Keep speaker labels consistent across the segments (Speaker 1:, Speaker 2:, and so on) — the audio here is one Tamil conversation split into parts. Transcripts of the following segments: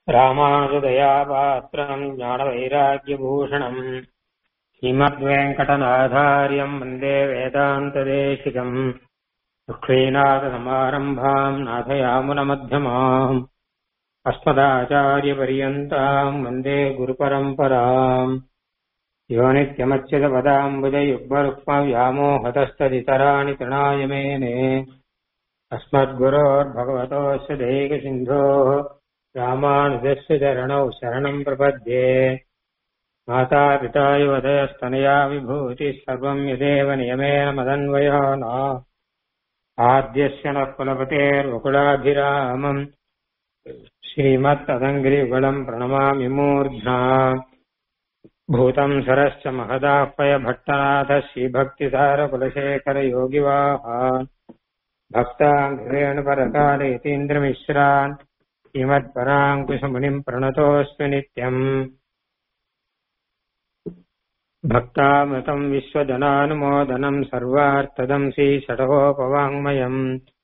Speaker 1: ராமானுஜதயாபாத்திரம் ஞானவைராக்கியபூஷணம் ஸ்ரீமத்வேங்கடநாதாரியம் வந்தே வேதாந்ததேசிகம் லக்ஷ்மீநாதசமாரம்பாம் நாதயாமுனமध्यமாம் अस्मदाचार्यपर्यन्ताम् वन्दे गुरुपरम्पराम् यो नित्यमच्युतपदाम्बुजयुग्मरुक्मव्यामोहतस्तदितराणि तृणाय मेने अस्मद्गुरोर्भगवतोऽस्य दैकसिन्धोः रामानुजस्य चरणौ शरणम् प्रपद्ये मातापिता युवतयस्तनया विभूतिः सर्वम् यदेव नियमेन मदन्वयो न आद्यस्य नः कुलपतेर्वकुलाभिरामम् श्रीमत्तदङ्घ्रियुगलम् प्रणमामि मूर्ध्ना भूतम् सरश्च महदाह्वय भट्टनाथ श्रीभक्तिसारकुलशेखरयोगिवाः भक्ताङ्घ्रेण यतीन्द्रमिश्रान् श्रीमत्पराङ्कुशमुनिम् प्रणतोऽस्मि नित्यम् भक्तामृतम् विश्वजनानुमोदनम् सर्वार्थदम् श्रीषटकोपवाङ्मयम्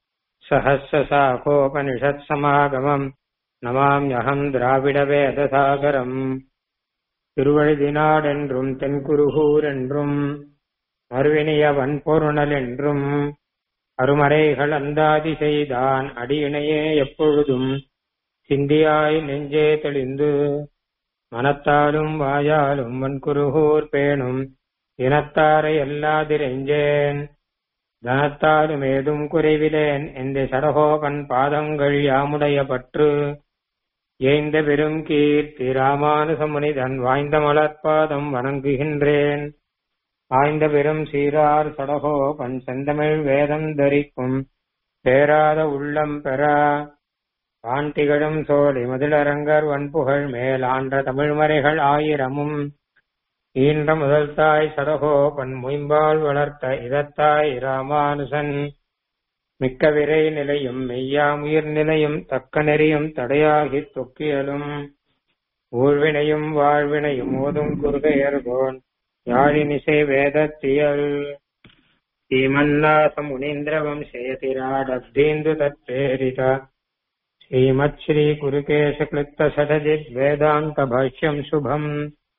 Speaker 1: सहस्रशाखोपनिषत्समागमम् நமாம்யகம் திராவிடவேதசாகரம் திருவழுதினாடென்றும் தென்குருகூர் என்றும் மறுவினிய வன்பொருணல் என்றும் அருமறைகள் அந்தாதி செய்தான் அடியினையே எப்பொழுதும் சிந்தியாய் நெஞ்சே தெளிந்து மனத்தாலும் வாயாலும் வன்குருகூர் பேணும் இனத்தாரை எல்லாதிரெஞ்சேன் தனத்தாலும் ஏதும் குறைவிலேன் இந்த சடகோபன் பாதங்கள் யாமுடைய பற்று ஏய்ந்த பெரும் கீர்த்தி ராமானுசமுனிதன் வாய்ந்த மலர்பாதம் வணங்குகின்றேன் ஆய்ந்த பெரும் சீரார் சடகோபன் செந்தமிழ் வேதம் தரிக்கும் பேராத உள்ளம் பெறா பாண்டிகளும் சோலை மதிலரங்கர் வன்புகழ் மேல் ஆன்ற தமிழ்மறைகள் ஆயிரமும் ஈன்ற முதல் தாய் சடகோபன் முயம்பால் வளர்த்த இதத்தாய் ராமானுசன் மிக்க விரை நிலையும் மெய்யாமுயிர் நிலையும் தக்க நெறியும் தடையாகி தொக்கியலும் ஊழ்வினையும் வாழ்வினையும் ஓதும் குருகையர்கோன் யாழினிசை வேதத்தியல் ஸ்ரீமன்னாச முனீந்திர வம்சேதிராடப்தீந்து தத்பேரித ஸ்ரீமத் ஸ்ரீ குருகேஷ கிளிப்த சடஜித் வேதாந்த பாஷ்யம் சுபம்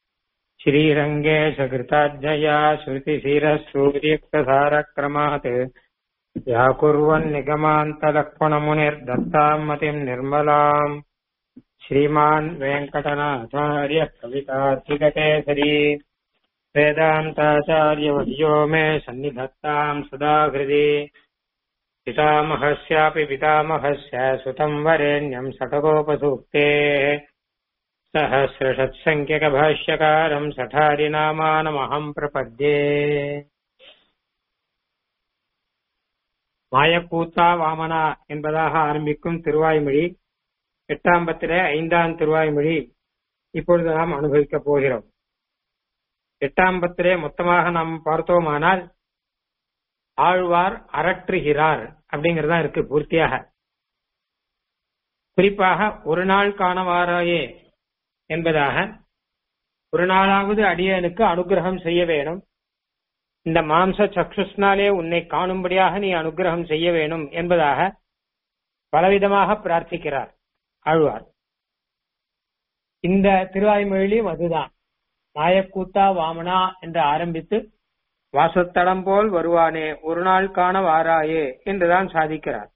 Speaker 1: श्रीरङ्गेशकृताज्ञया श्रुतिशिरसूर्यक्तधारक्रमात् व्याकुर्वन्निगमान्तलक्ष्मणमुनिर्दत्ताम् मतिम् निर्मलाम् श्रीमान् वेङ्कटनाचार्य कवितार्थिककेसरी वेदान्ताचार्यवर्यो मे सन्निधत्ताम् सदा हृदि पितामहस्यापि पितामहस्य सुतम् वरेण्यम् शतकोपसूक्तेः सहस्रषत्सङ्ख्यकभाष्यकारम् सठारिनामानमहम् प्रपद्ये மாயக்கூத்தா வாமனா என்பதாக ஆரம்பிக்கும் திருவாய்மொழி எட்டாம் பத்திர ஐந்தாம் திருவாய்மொழி இப்பொழுது நாம் அனுபவிக்கப் போகிறோம் எட்டாம் பத்திரே மொத்தமாக நாம் பார்த்தோமானால் ஆழ்வார் அரற்றுகிறார் அப்படிங்கறதா இருக்கு பூர்த்தியாக குறிப்பாக ஒரு நாள் காணவாராயே என்பதாக ஒரு நாளாவது அடியனுக்கு அனுகிரகம் செய்ய வேணும் இந்த மாம்ச சக்ஷுஸ்னாலே உன்னை காணும்படியாக நீ அனுகிரகம் செய்ய வேணும் என்பதாக பலவிதமாக பிரார்த்திக்கிறார் ஆழ்வார் இந்த திருவாய்மொழியிலும் அதுதான் மாயக்கூத்தா வாமனா என்று ஆரம்பித்து வாசத்தடம் போல் வருவானே ஒரு நாள் காண வாராயே என்றுதான் சாதிக்கிறார்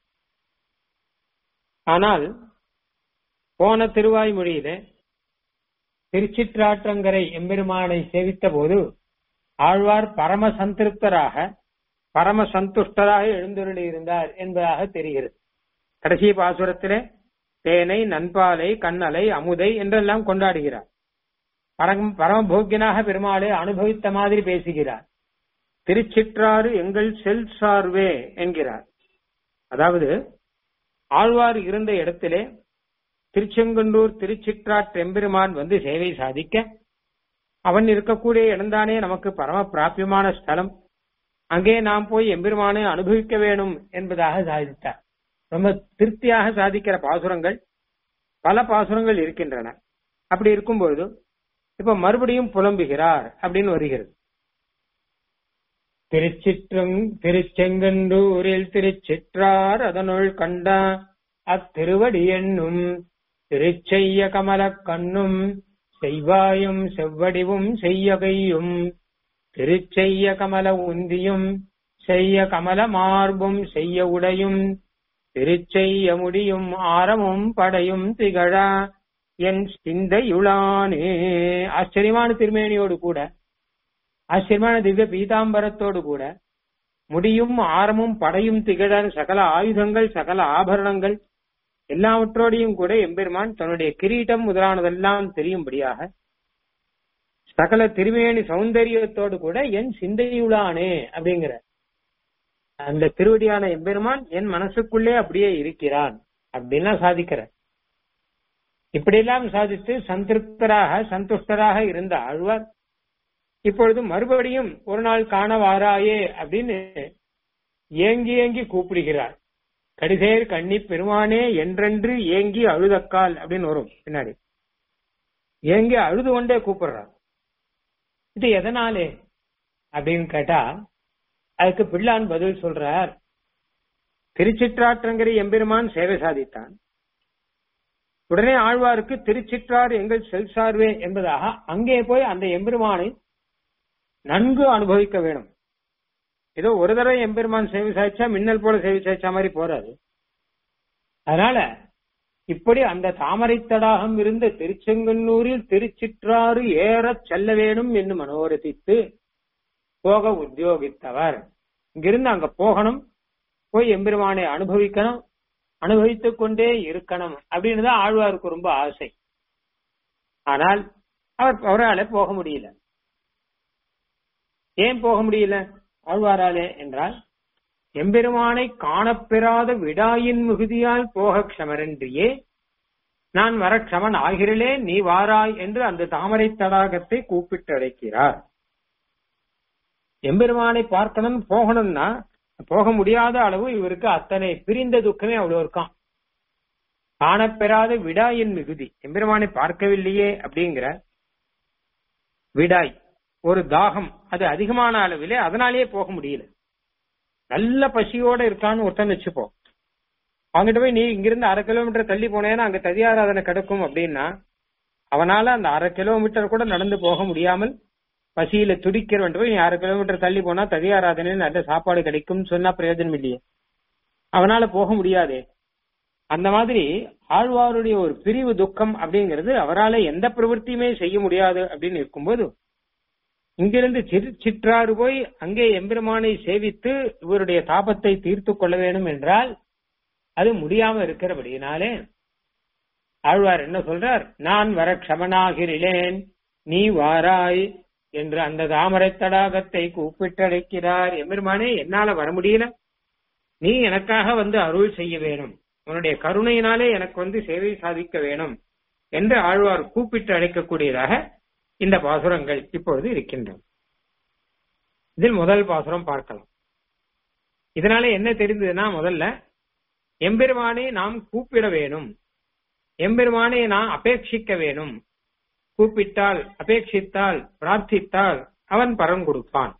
Speaker 1: ஆனால் போன திருவாய்மொழியிலே திருச்சிற்றாற்றங்கரை எம்பெருமானை சேவித்த போது ஆழ்வார் பரம சந்திருப்தராக பரம சந்துஷ்டராக எழுந்தருளி இருந்தார் என்பதாக தெரிகிறது கடைசி பாசுரத்திலே தேனை நண்பாலை கண்ணலை அமுதை என்றெல்லாம் கொண்டாடுகிறார் பரம பரமபோக்கியனாக பெருமாளை அனுபவித்த மாதிரி பேசுகிறார் திருச்சிற்றாறு எங்கள் செல் சார்வே என்கிறார் அதாவது ஆழ்வார் இருந்த இடத்திலே திருச்செங்கண்டூர் திருச்சிற்றாற்றெம்பெருமான் வந்து சேவை சாதிக்க அவன் இருக்கக்கூடிய இடம்தானே நமக்கு பரம பிராபியமான ஸ்தலம் அங்கே நாம் போய் எம்பெருமானை அனுபவிக்க வேணும் என்பதாக சாதித்தார் ரொம்ப திருப்தியாக சாதிக்கிற பாசுரங்கள் பல பாசுரங்கள் இருக்கின்றன அப்படி இருக்கும்போது இப்ப மறுபடியும் புலம்புகிறார் அப்படின்னு வருகிறது திருச்சிற்றும் திருச்செங்கண்டூரில் திருச்சிற்றார் அதனுள் கண்டா அத்திருவடி என்னும் திருச்செய்ய கமல கண்ணும் செய்வாயும் செவ்வடிவும் செய்ய கையும் திருச்செய்ய கமல உந்தியும் செய்ய கமல மார்பும் செய்ய உடையும் திருச்செய்ய முடியும் ஆரமும் படையும் திகழா என் சிந்தையுளானே ஆச்சரியமான திருமேனியோடு கூட ஆச்சரியமான திவ்ய பீதாம்பரத்தோடு கூட முடியும் ஆரமும் படையும் திகழ சகல ஆயுதங்கள் சகல ஆபரணங்கள் எல்லாவற்றோடையும் கூட எம்பெருமான் தன்னுடைய கிரீட்டம் முதலானதெல்லாம் தெரியும்படியாக சகல திருமேனி சௌந்தரியத்தோடு கூட என் சிந்தையுளானே அப்படிங்கிற அந்த திருவடியான எம்பெருமான் என் மனசுக்குள்ளே அப்படியே இருக்கிறான் அப்படின்லாம் சாதிக்கிற இப்படியெல்லாம் சாதித்து சந்திருப்தராக சந்துஷ்டராக இருந்த ஆழ்வார் இப்பொழுது மறுபடியும் ஒரு நாள் காண வாராயே அப்படின்னு ஏங்கி ஏங்கி கூப்பிடுகிறார் கடிசேர் கண்ணி பெருமானே என்றென்று ஏங்கி அழுதக்கால் அப்படின்னு வரும் பின்னாடி ஏங்கி அழுது கொண்டே கூப்பிடுறார் இது எதனாலே அப்படின்னு கேட்டா அதுக்கு பிள்ளான் பதில் சொல்றார் திருச்சிற்றாற்றங்கரை எம்பெருமான் சேவை சாதித்தான் உடனே ஆழ்வாருக்கு திருச்சிற்றார் எங்கள் செல் சார்வே என்பதாக அங்கே போய் அந்த எம்பெருமானை நன்கு அனுபவிக்க வேணும் ஏதோ ஒரு தடவை எம்பெருமான் சேவை சாய்ச்சா மின்னல் போல சேவை சாய்ச்சா மாதிரி போறாது அதனால இப்படி அந்த தாமரை தடாகம் இருந்த திருச்செங்கன்னூரில் திருச்சிற்றாறு ஏறச் செல்ல வேணும் என்று மனோரதித்து போக உத்தியோகித்தவர் இங்கிருந்து அங்க போகணும் போய் எம்பெருமானை அனுபவிக்கணும் அனுபவித்துக் கொண்டே இருக்கணும் அப்படின்னு தான் ஆழ்வாருக்கு ரொம்ப ஆசை ஆனால் அவர் அவரால போக முடியல ஏன் போக முடியல ஆழ்வாராலே என்றால் எம்பெருமானை காணப்பெறாத விடாயின் மிகுதியால் போக க்ஷமரன்றியே நான் வர க்ஷமன் ஆகிறலே நீ வாராய் என்று அந்த தாமரை தடாகத்தை கூப்பிட்டு அழைக்கிறார் எம்பெருமானை பார்க்கணும் போகணும்னா போக முடியாத அளவு இவருக்கு அத்தனை பிரிந்த துக்கமே அவ்வளவு இருக்கான் காணப்பெறாத விடாயின் மிகுதி எம்பெருமானை பார்க்கவில்லையே அப்படிங்கிற விடாய் ஒரு தாகம் அது அதிகமான அளவிலே அதனாலேயே போக முடியல நல்ல பசியோட இருக்கான்னு ஒருத்தன் வச்சுப்போம் அவங்ககிட்ட போய் நீ இங்கிருந்து அரை கிலோமீட்டர் தள்ளி போனேன்னா அங்க ததியாராதனை கிடக்கும் அப்படின்னா அவனால அந்த அரை கிலோமீட்டர் கூட நடந்து போக முடியாமல் பசியில துடிக்கிறவன் போய் நீ அரை கிலோமீட்டர் தள்ளி போனா ததியாராதனை நல்ல சாப்பாடு கிடைக்கும்னு சொன்னா பிரயோஜனம் இல்லையே அவனால போக முடியாதே அந்த மாதிரி ஆழ்வாருடைய ஒரு பிரிவு துக்கம் அப்படிங்கிறது அவரால எந்த பிரவൃத்தியுமே செய்ய முடியாது அப்படின்னு இருக்கும்போது இங்கிருந்து சிற்றாறு போய் அங்கே எம்பெருமானை சேவித்து இவருடைய தாபத்தை தீர்த்து கொள்ள வேண்டும் என்றால் அது முடியாம இருக்கிறபடியினாலே ஆழ்வார் என்ன சொல்றார் நான் வர க்ஷமனாகிறேன் நீ வாராய் என்று அந்த தாமரை தடாகத்தை கூப்பிட்டழைக்கிறார் எம்பெருமானே என்னால வர முடியல நீ எனக்காக வந்து அருள் செய்ய வேணும் உன்னுடைய கருணையினாலே எனக்கு வந்து சேவை சாதிக்க வேணும் என்று ஆழ்வார் கூப்பிட்டு அழைக்கக்கூடியதாக இந்த பாசுரங்கள் இப்பொழுது இருக்கின்றன இதில் முதல் பாசுரம் பார்க்கலாம் இதனால என்ன தெரிந்ததுன்னா முதல்ல எம்பெருமானை நாம் கூப்பிட வேணும் எம்பெருமானை நாம் அபேட்சிக்க வேணும் கூப்பிட்டால் அபேட்சித்தால் பிரார்த்தித்தால் அவன் பரம் கொடுப்பான்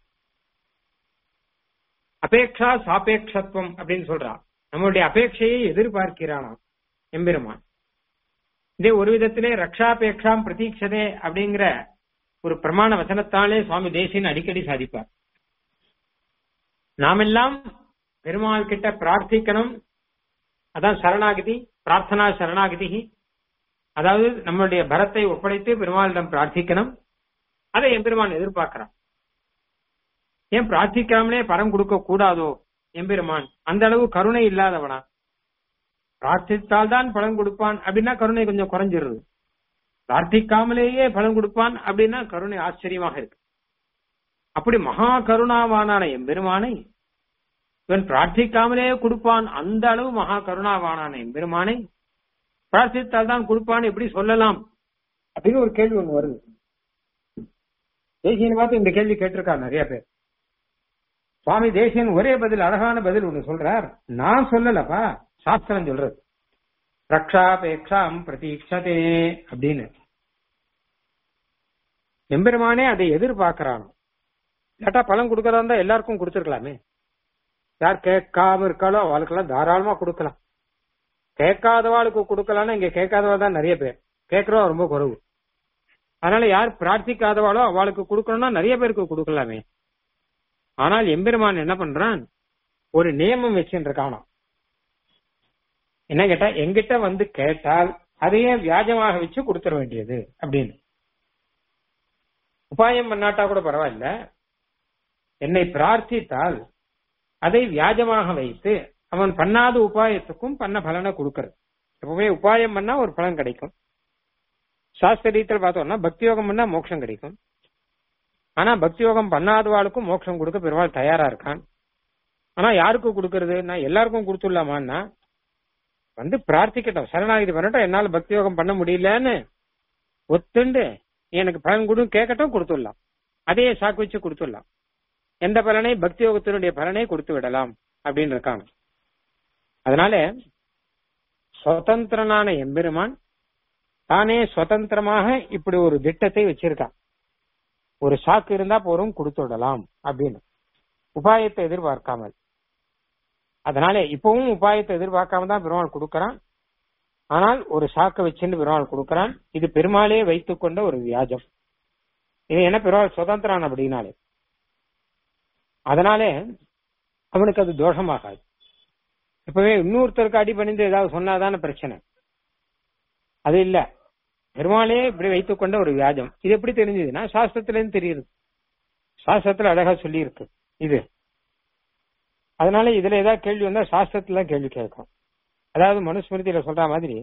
Speaker 1: அபேக்ஷா சாபேட்சத்துவம் அப்படின்னு சொல்றான் நம்மளுடைய அபேட்சையை எதிர்பார்க்கிறானாம் எம்பெருமான் இதே ஒரு விதத்திலே ரக்ஷாபேக்ஷாம் பிரதீட்சதே அப்படிங்கிற ஒரு பிரமாண வசனத்தாலே சுவாமி தேசியன் அடிக்கடி சாதிப்பார் நாமெல்லாம் பெருமாள் கிட்ட பிரார்த்திக்கணும் அதான் சரணாகதி பிரார்த்தனா சரணாகதி அதாவது நம்மளுடைய பரத்தை ஒப்படைத்து பெருமாளிடம் பிரார்த்திக்கணும் அதை எம்பெருமான் எதிர்பார்க்கிறான் ஏன் பிரார்த்திக்காமலே பரம் கொடுக்க கூடாதோ எம்பெருமான் அந்த அளவு கருணை இல்லாதவனா பிரார்த்தித்தால் தான் பலன் கொடுப்பான் அப்படின்னா கருணை கொஞ்சம் குறைஞ்சிருது பிரார்த்திக்காமலேயே பலன் கொடுப்பான் அப்படின்னா கருணை ஆச்சரியமாக இருக்கு அப்படி மகா கருணாவானான எம்பெருமானை இவன் பிரார்த்திக்காமலே கொடுப்பான் அந்த அளவு மகா கருணாவானான எம்பெருமானை பிரார்த்தித்தால் தான் கொடுப்பான்னு எப்படி சொல்லலாம் அப்படின்னு ஒரு கேள்வி ஒண்ணு வருது தேசியனை பார்த்து இந்த கேள்வி கேட்டிருக்காரு நிறைய பேர் சுவாமி தேசியன் ஒரே பதில் அழகான பதில் ஒண்ணு சொல்றார் நான் சொல்லலப்பா சாஸ்திரம் சொல்றது ரக்ஷாபேக்ஷாம் பிரதீட்சதே அப்படின்னு எம்பெருமானே அதை எதிர்பார்க்கிறானோ இல்லாட்டா பலன் கொடுக்கறதா இருந்தா எல்லாருக்கும் கொடுத்துருக்கலாமே யார் கேட்காம இருக்காளோ அவளுக்கெல்லாம் தாராளமா கொடுக்கலாம் கேட்காதவாளுக்கு கொடுக்கலாம்னா இங்க கேட்காதவா தான் நிறைய பேர் கேட்கறவா ரொம்ப குறைவு அதனால யார் பிரார்த்திக்காதவாளோ அவளுக்கு கொடுக்கணும்னா நிறைய பேருக்கு கொடுக்கலாமே ஆனால் எம்பெருமான் என்ன பண்றான் ஒரு நியமம் வச்சுருக்கானா என்ன கேட்டா எங்கிட்ட வந்து கேட்டால் அதையே வியாஜமாக வச்சு கொடுத்துட வேண்டியது அப்படின்னு உபாயம் பண்ணாட்டா கூட பரவாயில்ல என்னை பிரார்த்தித்தால் அதை வியாஜமாக வைத்து அவன் பண்ணாத உபாயத்துக்கும் பண்ண பலனை கொடுக்கறது எப்பவுமே உபாயம் பண்ணா ஒரு பலன் கிடைக்கும் சாஸ்திர ரீதியில் பார்த்தோம்னா பக்தி யோகம் பண்ணா மோட்சம் கிடைக்கும் ஆனா பக்தி யோகம் பண்ணாதவாளுக்கும் மோட்சம் கொடுக்க பெருமாள் தயாரா இருக்கான் ஆனா யாருக்கு கொடுக்கறது நான் எல்லாருக்கும் கொடுத்துடலாமான்னா வந்து பிரார்த்திக்கட்டும் சரணாகிதி பண்ணட்டும் என்னால பக்தி யோகம் பண்ண முடியலன்னு ஒத்துண்டு நீ எனக்கு பலன் கொடு கேட்கட்டும் கொடுத்துடலாம் அதே சாக்கு வச்சு கொடுத்துடலாம் எந்த பலனை பக்தி யோகத்தினுடைய பலனை கொடுத்து விடலாம் அப்படின்னு இருக்காங்க அதனால சுதந்திரனான எம்பெருமான் தானே சுதந்திரமாக இப்படி ஒரு திட்டத்தை வச்சிருக்கான் ஒரு சாக்கு இருந்தா போறோம் கொடுத்து விடலாம் அப்படின்னு உபாயத்தை எதிர்பார்க்காமல் அதனால இப்பவும் உபாயத்தை எதிர்பார்க்காம தான் பெருமாள் கொடுக்கறான் ஆனால் ஒரு சாக்க வச்சுன்னு பெருமாள் கொடுக்கறான் இது பெருமாளே வைத்துக் கொண்ட ஒரு வியாஜம் இது என்ன பெருமாள் சுதந்திரான் அப்படின்னாலே அதனாலே அவனுக்கு அது தோஷமாகாது இப்பவே இன்னொருத்தருக்கு அடி பணிந்து ஏதாவது சொன்னாதான பிரச்சனை அது இல்ல பெருமாளே இப்படி வைத்துக் கொண்ட ஒரு வியாஜம் இது எப்படி தெரிஞ்சதுன்னா சாஸ்திரத்துல இருந்து தெரியுது சாஸ்திரத்துல அழகா சொல்லி இருக்கு இது அதனால இதுல ஏதாவது கேள்வி வந்தா சாஸ்திரத்துல கேள்வி கேட்கும் அதாவது மனுஸ்மிருதியில சொல்ற மாதிரி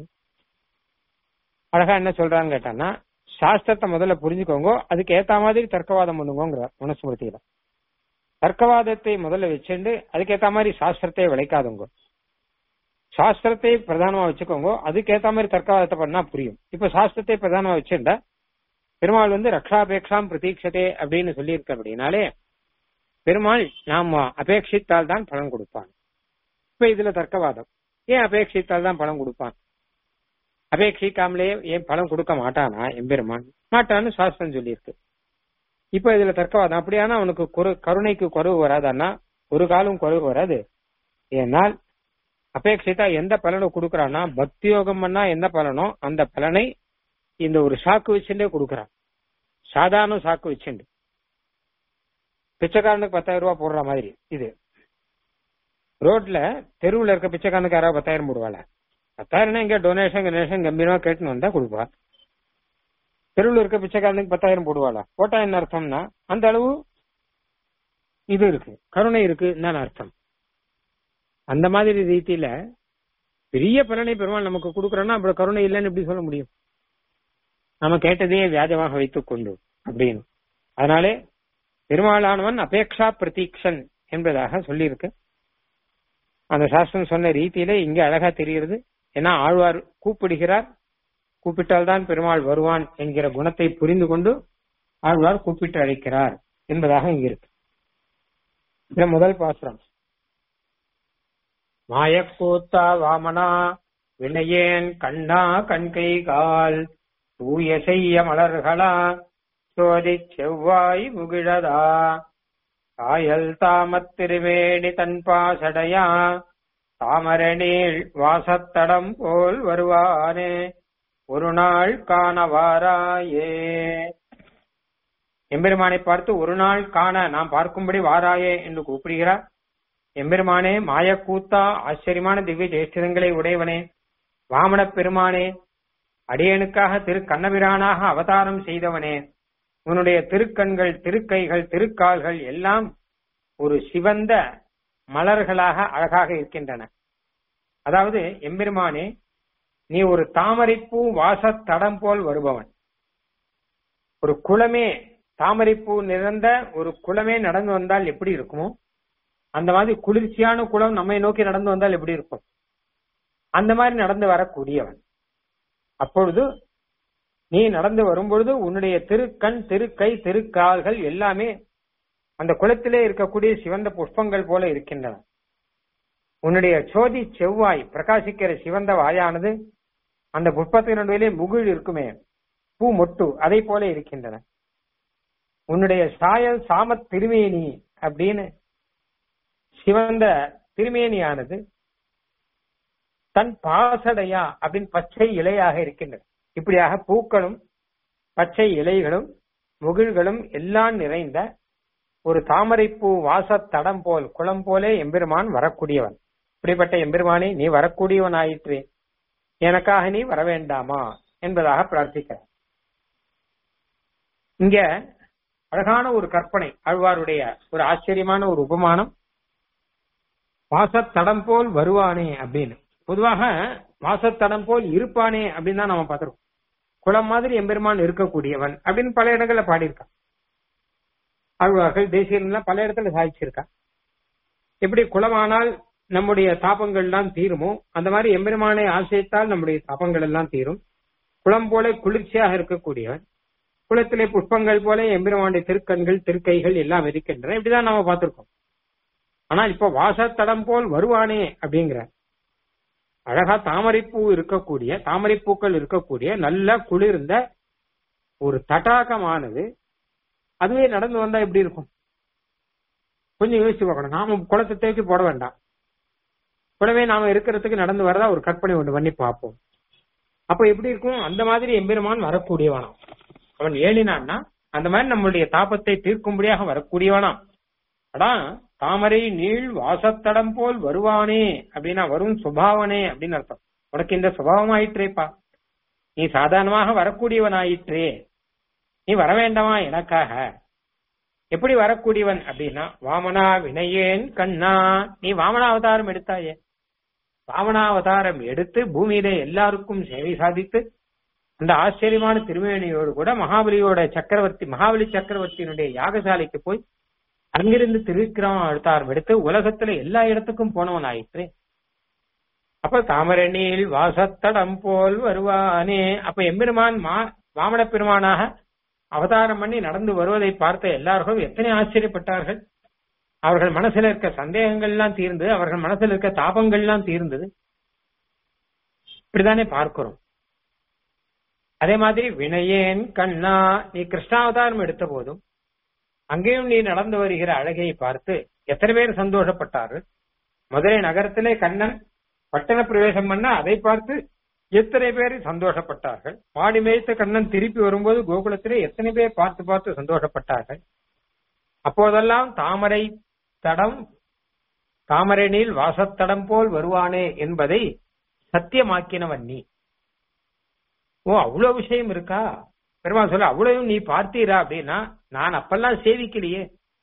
Speaker 1: அழகா என்ன சொல்றான்னு கேட்டான்னா சாஸ்திரத்தை முதல்ல புரிஞ்சுக்கோங்க அதுக்கு ஏத்த மாதிரி தர்க்கவாதம் பண்ணுவோங்கிற மனுஸ்மிருதியில தர்க்கவாதத்தை முதல்ல வச்சுண்டு அதுக்கேத்த மாதிரி சாஸ்திரத்தை விளைக்காதுங்க சாஸ்திரத்தை பிரதானமா வச்சுக்கோங்க அதுக்கேத்த மாதிரி தர்க்கவாதத்தை பண்ணா புரியும் இப்ப சாஸ்திரத்தை பிரதானமா வச்சுண்டா பெருமாள் வந்து ரக்ஷாபேக்ஷாம் பிரதீட்சதே அப்படின்னு சொல்லியிருக்க அப்படின்னாலே பெருமாள் நாம அபேட்சித்தால் தான் பலன் கொடுப்பான் இப்ப இதுல தர்க்கவாதம் ஏன் அபேட்சித்தால் தான் பலன் கொடுப்பான் அபேட்சிக்காமலே ஏன் பலன் கொடுக்க மாட்டானா எம்பெருமான் மாட்டான்னு சாஸ்திரம் சொல்லியிருக்கு இப்ப இதுல தர்க்கவாதம் அப்படியானா அவனுக்கு குறு கருணைக்கு குறைவு வராதான்னா ஒரு காலம் குறைவு வராது ஏனால் அபேட்சித்தா எந்த பலனை கொடுக்கறான்னா பக்தி யோகம் பண்ணா எந்த பலனோ அந்த பலனை இந்த ஒரு சாக்கு வச்சுட்டே கொடுக்கறான் சாதாரண சாக்கு வச்சுண்டு பிச்சைக்காரனுக்கு பத்தாயிரம் ரூபாய் போடுற மாதிரி இது ரோட்ல தெருவுல இருக்க பிச்சைக்காரனுக்கு யாராவது பத்தாயிரம் போடுவாள பத்தாயிரம்னா இங்க டொனேஷன் டொனேஷன் கம்பீரமா கேட்டுன்னு வந்தா கொடுப்பா தெருவுல இருக்க பிச்சைக்காரனுக்கு பத்தாயிரம் போடுவாளா போட்டா என்ன அர்த்தம்னா அந்த அளவு இது இருக்கு கருணை இருக்கு என்ன அர்த்தம் அந்த மாதிரி ரீதியில பெரிய பலனை பெருமாள் நமக்கு கொடுக்கறோம்னா அப்புறம் கருணை இல்லைன்னு எப்படி சொல்ல முடியும் நம்ம கேட்டதையே வியாஜமாக வைத்துக் கொண்டு அப்படின்னு அதனாலே பெருமாளானவன் அபேக்ஷா பிரதீக்ஷன் என்பதாக சொல்லியிருக்கு அந்த சாஸ்திரம் சொன்ன ரீதியில இங்க அழகா தெரிகிறது ஏன்னா ஆழ்வார் கூப்பிடுகிறார் கூப்பிட்டால்தான் பெருமாள் வருவான் என்கிற குணத்தை புரிந்து கொண்டு ஆழ்வார் கூப்பிட்டு அழைக்கிறார் என்பதாக இங்க இருக்கு இது முதல் பாசுரம் மாயக்கூத்தா வாமனா வினையேன் கண்ணா கண்கை கால் தூய செய்ய மலர்களா சோதி செவ்வாய் முகிழதா காயல் தாமத் திருவேணி தன் பாசடையா தாமரநீள் வாசத்தடம் போல் வருவானே ஒரு நாள் காணவாராயே எம்பெருமானை பார்த்து ஒரு நாள் காண நாம் பார்க்கும்படி வாராயே என்று கூப்பிடுகிறார் எம்பெருமானே மாயக்கூத்தா ஆச்சரியமான திவ்ய ஜெயஸ்திரங்களை உடையவனே வாமனப் பெருமானே அடியனுக்காக திரு கண்ணபிரானாக அவதாரம் செய்தவனே உன்னுடைய திருக்கண்கள் திருக்கைகள் திருக்கால்கள் எல்லாம் ஒரு சிவந்த மலர்களாக அழகாக இருக்கின்றன அதாவது எம்பெருமானே நீ ஒரு தாமரைப்பூ வாசத்தடம் போல் வருபவன் ஒரு குளமே தாமரைப்பூ நிறந்த ஒரு குளமே நடந்து வந்தால் எப்படி இருக்குமோ அந்த மாதிரி குளிர்ச்சியான குளம் நம்மை நோக்கி நடந்து வந்தால் எப்படி இருக்கும் அந்த மாதிரி நடந்து வரக்கூடியவன் அப்பொழுது நீ நடந்து வரும்பொழுது உன்னுடைய திருக்கண் திருக்கை திருக்கால்கள் எல்லாமே அந்த குளத்திலே இருக்கக்கூடிய சிவந்த புஷ்பங்கள் போல இருக்கின்றன உன்னுடைய சோதி செவ்வாய் பிரகாசிக்கிற சிவந்த வாயானது அந்த புஷ்பத்தினுடைய முகிழ் இருக்குமே பூ மொட்டு அதை போல இருக்கின்றன உன்னுடைய சாயல் சாமத் திருமேனி அப்படின்னு சிவந்த திருமேனியானது தன் பாசடையா அப்படின்னு பச்சை இலையாக இருக்கின்றது இப்படியாக பூக்களும் பச்சை இலைகளும் முகில்களும் எல்லாம் நிறைந்த ஒரு தாமரைப்பூ வாசத்தடம் போல் குளம் போலே எம்பெருமான் வரக்கூடியவன் இப்படிப்பட்ட எம்பெருமானே நீ வரக்கூடியவன் ஆயிற்று எனக்காக நீ வர வேண்டாமா என்பதாக பிரார்த்திக்கிறார் இங்க அழகான ஒரு கற்பனை ஆழ்வாருடைய ஒரு ஆச்சரியமான ஒரு உபமானம் வாசத்தடம் போல் வருவானே அப்படின்னு பொதுவாக வாசத்தடம் போல் இருப்பானே அப்படின்னு தான் நம்ம பார்த்திருக்கோம் குளம் மாதிரி எம்பெருமான் இருக்கக்கூடியவன் அப்படின்னு பல இடங்கள்ல பாடியிருக்கான் ஆழ்வார்கள் தேசியம்லாம் பல இடத்துல சாதிச்சிருக்கா எப்படி குளமானால் நம்முடைய தாபங்கள் எல்லாம் தீருமோ அந்த மாதிரி எம்பெருமானை ஆசைத்தால் நம்முடைய தாபங்கள் எல்லாம் தீரும் குளம் போல குளிர்ச்சியாக இருக்கக்கூடியவன் குளத்திலே புஷ்பங்கள் போல எம்பெருமானுடைய திருக்கண்கள் திருக்கைகள் எல்லாம் இருக்கின்றன இப்படிதான் நாம பார்த்திருக்கோம் ஆனா இப்ப வாசத்தடம் போல் வருவானே அப்படிங்கிற அழகா தாமரைப்பூ இருக்கக்கூடிய தாமரைப்பூக்கள் இருக்கக்கூடிய நல்ல குளிர்ந்த ஒரு தடாகமானது அதுவே நடந்து வந்தா எப்படி இருக்கும் கொஞ்சம் யோசிச்சு பார்க்கணும் நாம குளத்தை தேக்கி போட வேண்டாம் குளமே நாம இருக்கிறதுக்கு நடந்து வரதா ஒரு கற்பனை ஒன்று பண்ணி பார்ப்போம் அப்ப எப்படி இருக்கும் அந்த மாதிரி எம்பெருமான் வரக்கூடியவனாம் அவன் ஏழினான்னா அந்த மாதிரி நம்மளுடைய தாபத்தை தீர்க்கும்படியாக வரக்கூடியவனாம் அதான் தாமரை நீள் வாசத்தடம் போல் வருவானே அப்படின்னா வரும் சுபாவனே அப்படின்னு அர்த்தம் உனக்கு இந்த சுபாவம் ஆயிற்றேப்பா நீ சாதாரணமாக வரக்கூடியவன் ஆயிற்றே நீ வர வேண்டாமா எனக்காக எப்படி வரக்கூடியவன் அப்படின்னா வாமனா வினையேன் கண்ணா நீ வாமனாவதாரம் எடுத்தாயே வாமனாவதாரம் எடுத்து பூமியிலே எல்லாருக்கும் சேவை சாதித்து அந்த ஆச்சரியமான திருமேனியோடு கூட மகாபலியோட சக்கரவர்த்தி மகாபலி சக்கரவர்த்தியினுடைய யாகசாலைக்கு போய் அங்கிருந்து திருவிக்கிரம அவதாரம் எடுத்து உலகத்துல எல்லா இடத்துக்கும் போனவன் ஆயிற்று அப்ப தாமரணியில் வாசத்தடம் போல் வருவானே அப்ப எம்பெருமான் மா வாமன பெருமானாக அவதாரம் பண்ணி நடந்து வருவதை பார்த்த எல்லாரும் எத்தனை ஆச்சரியப்பட்டார்கள் அவர்கள் மனசுல இருக்க சந்தேகங்கள் எல்லாம் தீர்ந்து அவர்கள் மனசுல இருக்க தாபங்கள் எல்லாம் தீர்ந்தது இப்படிதானே பார்க்கிறோம் அதே மாதிரி வினயேன் கண்ணா நீ கிருஷ்ணாவதாரம் எடுத்த போதும் அங்கேயும் நீ நடந்து வருகிற அழகையை பார்த்து எத்தனை பேர் சந்தோஷப்பட்டார்கள் மதுரை நகரத்திலே கண்ணன் பட்டண பிரவேசம் பண்ண அதை பார்த்து எத்தனை பேர் சந்தோஷப்பட்டார்கள் மாடி மேய்த்த கண்ணன் திருப்பி வரும்போது கோகுலத்திலே எத்தனை பேர் பார்த்து பார்த்து சந்தோஷப்பட்டார்கள் அப்போதெல்லாம் தாமரை தடம் தாமரை நீள் வாசத்தடம் போல் வருவானே என்பதை சத்தியமாக்கினவன் நீ ஓ அவ்வளவு விஷயம் இருக்கா பெருமாள் சொல்ல அவ்வளவு நீ பார்த்தீரா அப்படின்னா நான் அப்பெல்லாம் சேவிக்கலையே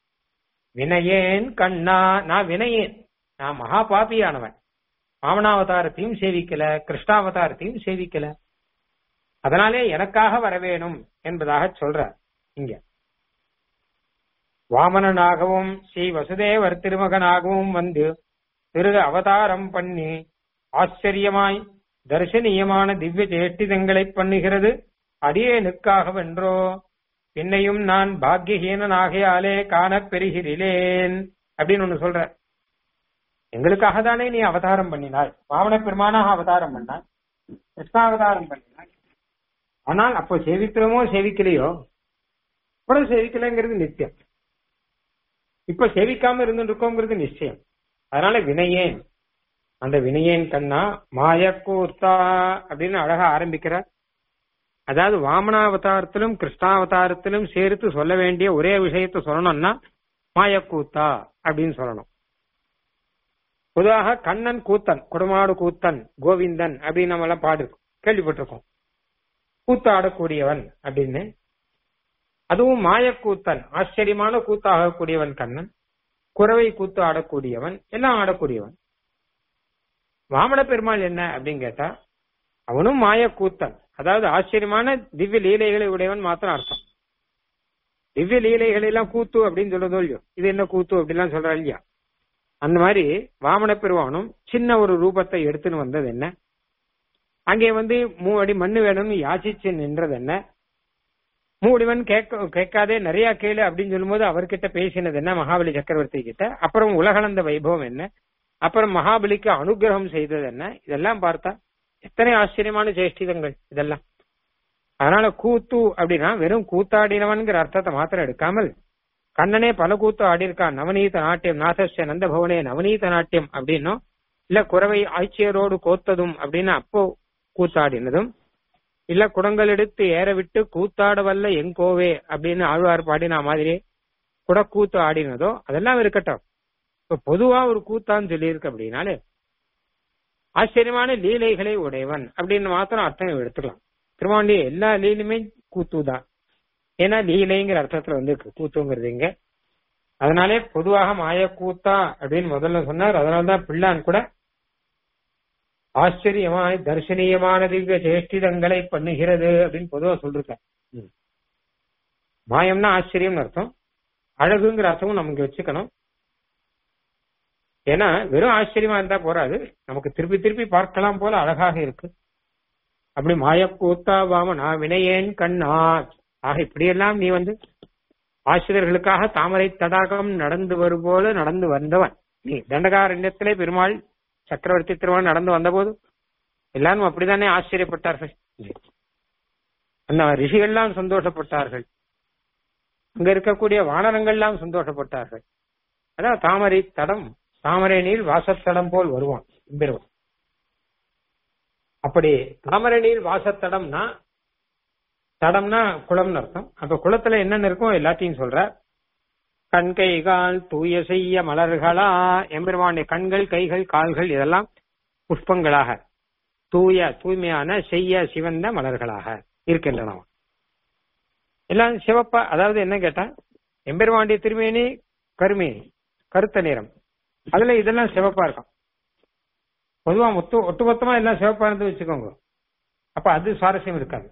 Speaker 1: வினயேன் கண்ணா நான் வினயேன் நான் மகா பாப்பியானவன் வாமனாவதாரத்தையும் சேவிக்கல கிருஷ்ணாவதாரத்தையும் சேவிக்கல அதனாலே எனக்காக வர வேணும் என்பதாக சொல்ற இங்க வாமனனாகவும் ஸ்ரீ வசுதேவர் திருமகனாகவும் வந்து திரு அவதாரம் பண்ணி ஆச்சரியமாய் தரிசனீயமான திவ்ய சேஷ்டிதங்களை பண்ணுகிறது அடியேனுக்காகவென்றோ என்னையும் நான் பாக்கியஹீனனாகையாலே காணப் பெறுகிறேன் அப்படின்னு ஒண்ணு சொல்ற எங்களுக்காக தானே நீ அவதாரம் பண்ணினாய் வாமன பெருமானாக அவதாரம் பண்ணாய் கிருஷ்ணாவதாரம் பண்ணினாய் ஆனால் அப்போ சேவிக்கிறோமோ சேவிக்கலையோ கூட சேவிக்கலைங்கிறது நிச்சயம் இப்ப சேவிக்காம இருந்துட்டு இருக்கோங்கிறது நிச்சயம் அதனால வினையேன் அந்த வினையேன் கண்ணா மாயக்கூர்த்தா அப்படின்னு அழகா ஆரம்பிக்கிறார் அதாவது வாமனாவதாரத்திலும் கிருஷ்ணாவதாரத்திலும் சேர்த்து சொல்ல வேண்டிய ஒரே விஷயத்த சொல்லணும்னா மாயக்கூத்தா அப்படின்னு சொல்லணும் பொதுவாக கண்ணன் கூத்தன் குடமாடு கூத்தன் கோவிந்தன் அப்படின்னு நம்ம எல்லாம் பாடு கேள்விப்பட்டிருக்கோம் கூத்து ஆடக்கூடியவன் அப்படின்னு அதுவும் மாயக்கூத்தன் ஆச்சரியமான கூத்து ஆகக்கூடியவன் கண்ணன் குறவை கூத்து ஆடக்கூடியவன் எல்லாம் ஆடக்கூடியவன் வாமன பெருமாள் என்ன அப்படின்னு கேட்டா அவனும் மாயக்கூத்தன் அதாவது ஆச்சரியமான திவ்ய லீலைகளை உடையவன் மாத்திரம் அர்த்தம் திவ்ய லீலைகளை எல்லாம் கூத்து அப்படின்னு சொல்றதோ இல்லையோ இது என்ன கூத்து அப்படிலாம் சொல்றா இல்லையா அந்த மாதிரி வாமன பெருவானும் சின்ன ஒரு ரூபத்தை எடுத்துன்னு வந்தது என்ன அங்கே வந்து மூவடி மண்ணு வேணும்னு யாச்சிச்சு நின்றது என்ன மூடிவன் கேட்க கேட்காதே நிறைய கேளு அப்படின்னு சொல்லும்போது அவர்கிட்ட பேசினது என்ன மகாபலி சக்கரவர்த்தி கிட்ட அப்புறம் உலகளந்த வைபவம் என்ன அப்புறம் மகாபலிக்கு அனுகிரகம் செய்தது என்ன இதெல்லாம் பார்த்தா எத்தனை ஆச்சரியமான சேஷ்டிதங்கள் இதெல்லாம் அதனால கூத்து அப்படின்னா வெறும் கூத்தாடினவன்கிற அர்த்தத்தை மாத்திரம் எடுக்காமல் கண்ணனே பல கூத்து ஆடியிருக்கான் நவநீத நாட்டியம் நாசஸ்ய நந்தபவனே நவநீத நாட்டியம் அப்படின்னும் இல்ல குறவை ஆட்சியரோடு கோத்ததும் அப்படின்னு அப்போ கூத்தாடினதும் இல்ல குடங்கள் எடுத்து ஏற விட்டு கூத்தாட வல்ல எங்கோவே அப்படின்னு ஆழ்வார் பாடின மாதிரி குடக்கூத்து ஆடினதோ அதெல்லாம் இருக்கட்டும் இப்ப பொதுவா ஒரு கூத்தான்னு சொல்லியிருக்கு அப்படின்னாலே ஆச்சரியமான லீலைகளை உடையவன் அப்படின்னு மாத்திரம் அர்த்தம் எடுத்துக்கலாம் திருமாண்டி எல்லா லீலுமே கூத்துதான் ஏன்னா லீலைங்கிற அர்த்தத்துல வந்து இருக்கு கூத்துங்கிறது இங்க அதனாலே பொதுவாக மாய கூத்தா அப்படின்னு முதல்ல சொன்னார் அதனாலதான் பிள்ளான் கூட ஆச்சரியமாய் தரிசனீயமான திவ்ய சேஷ்டிதங்களை பண்ணுகிறது அப்படின்னு பொதுவா சொல்லிருக்க மாயம்னா ஆச்சரியம்னு அர்த்தம் அழகுங்கிற அர்த்தமும் நமக்கு வச்சுக்கணும் ஏன்னா வெறும் ஆச்சரியமா இருந்தா போறாது நமக்கு திருப்பி திருப்பி பார்க்கலாம் போல அழகாக இருக்கு அப்படி மாயக்கூத்தாவாம நான் வினையேன் கண்ணா ஆக இப்படியெல்லாம் நீ வந்து ஆசிரியர்களுக்காக தாமரை தடாகம் நடந்து வரும் போல நடந்து வந்தவன் நீ தண்டகாரண்யத்திலே பெருமாள் சக்கரவர்த்தி திருமணம் நடந்து வந்தபோது எல்லாரும் அப்படித்தானே ஆச்சரியப்பட்டார்கள் அந்த ரிஷிகள்லாம் சந்தோஷப்பட்டார்கள் அங்க இருக்கக்கூடிய வானரங்கள்லாம் சந்தோஷப்பட்டார்கள் அதான் தாமரை தடம் தாமரை நீர் வாசத்தடம் போல் வருவான் எம்பெருவான் அப்படி தாமரை நீர் வாசத்தடம்னா தடம்னா குளம்னு அர்த்தம் அப்ப குளத்துல என்னென்ன இருக்கும் எல்லாத்தையும் சொல்ற கண் கைகால் தூய செய்ய மலர்களா எம்பெருமானுடைய கண்கள் கைகள் கால்கள் இதெல்லாம் புஷ்பங்களாக தூய தூய்மையான செய்ய சிவந்த மலர்களாக இருக்கின்றன எல்லாம் சிவப்பா அதாவது என்ன கேட்டா எம்பெருமாண்டிய திருமேனி கருமேனி கருத்த நிறம் அதுல இதெல்லாம் சிவப்பா இருக்கும் பொதுவா மொத்த ஒட்டுமொத்தமா எல்லாம் சிவப்பா இருந்து வச்சுக்கோங்க அப்ப அது சுவாரஸ்யம் இருக்காது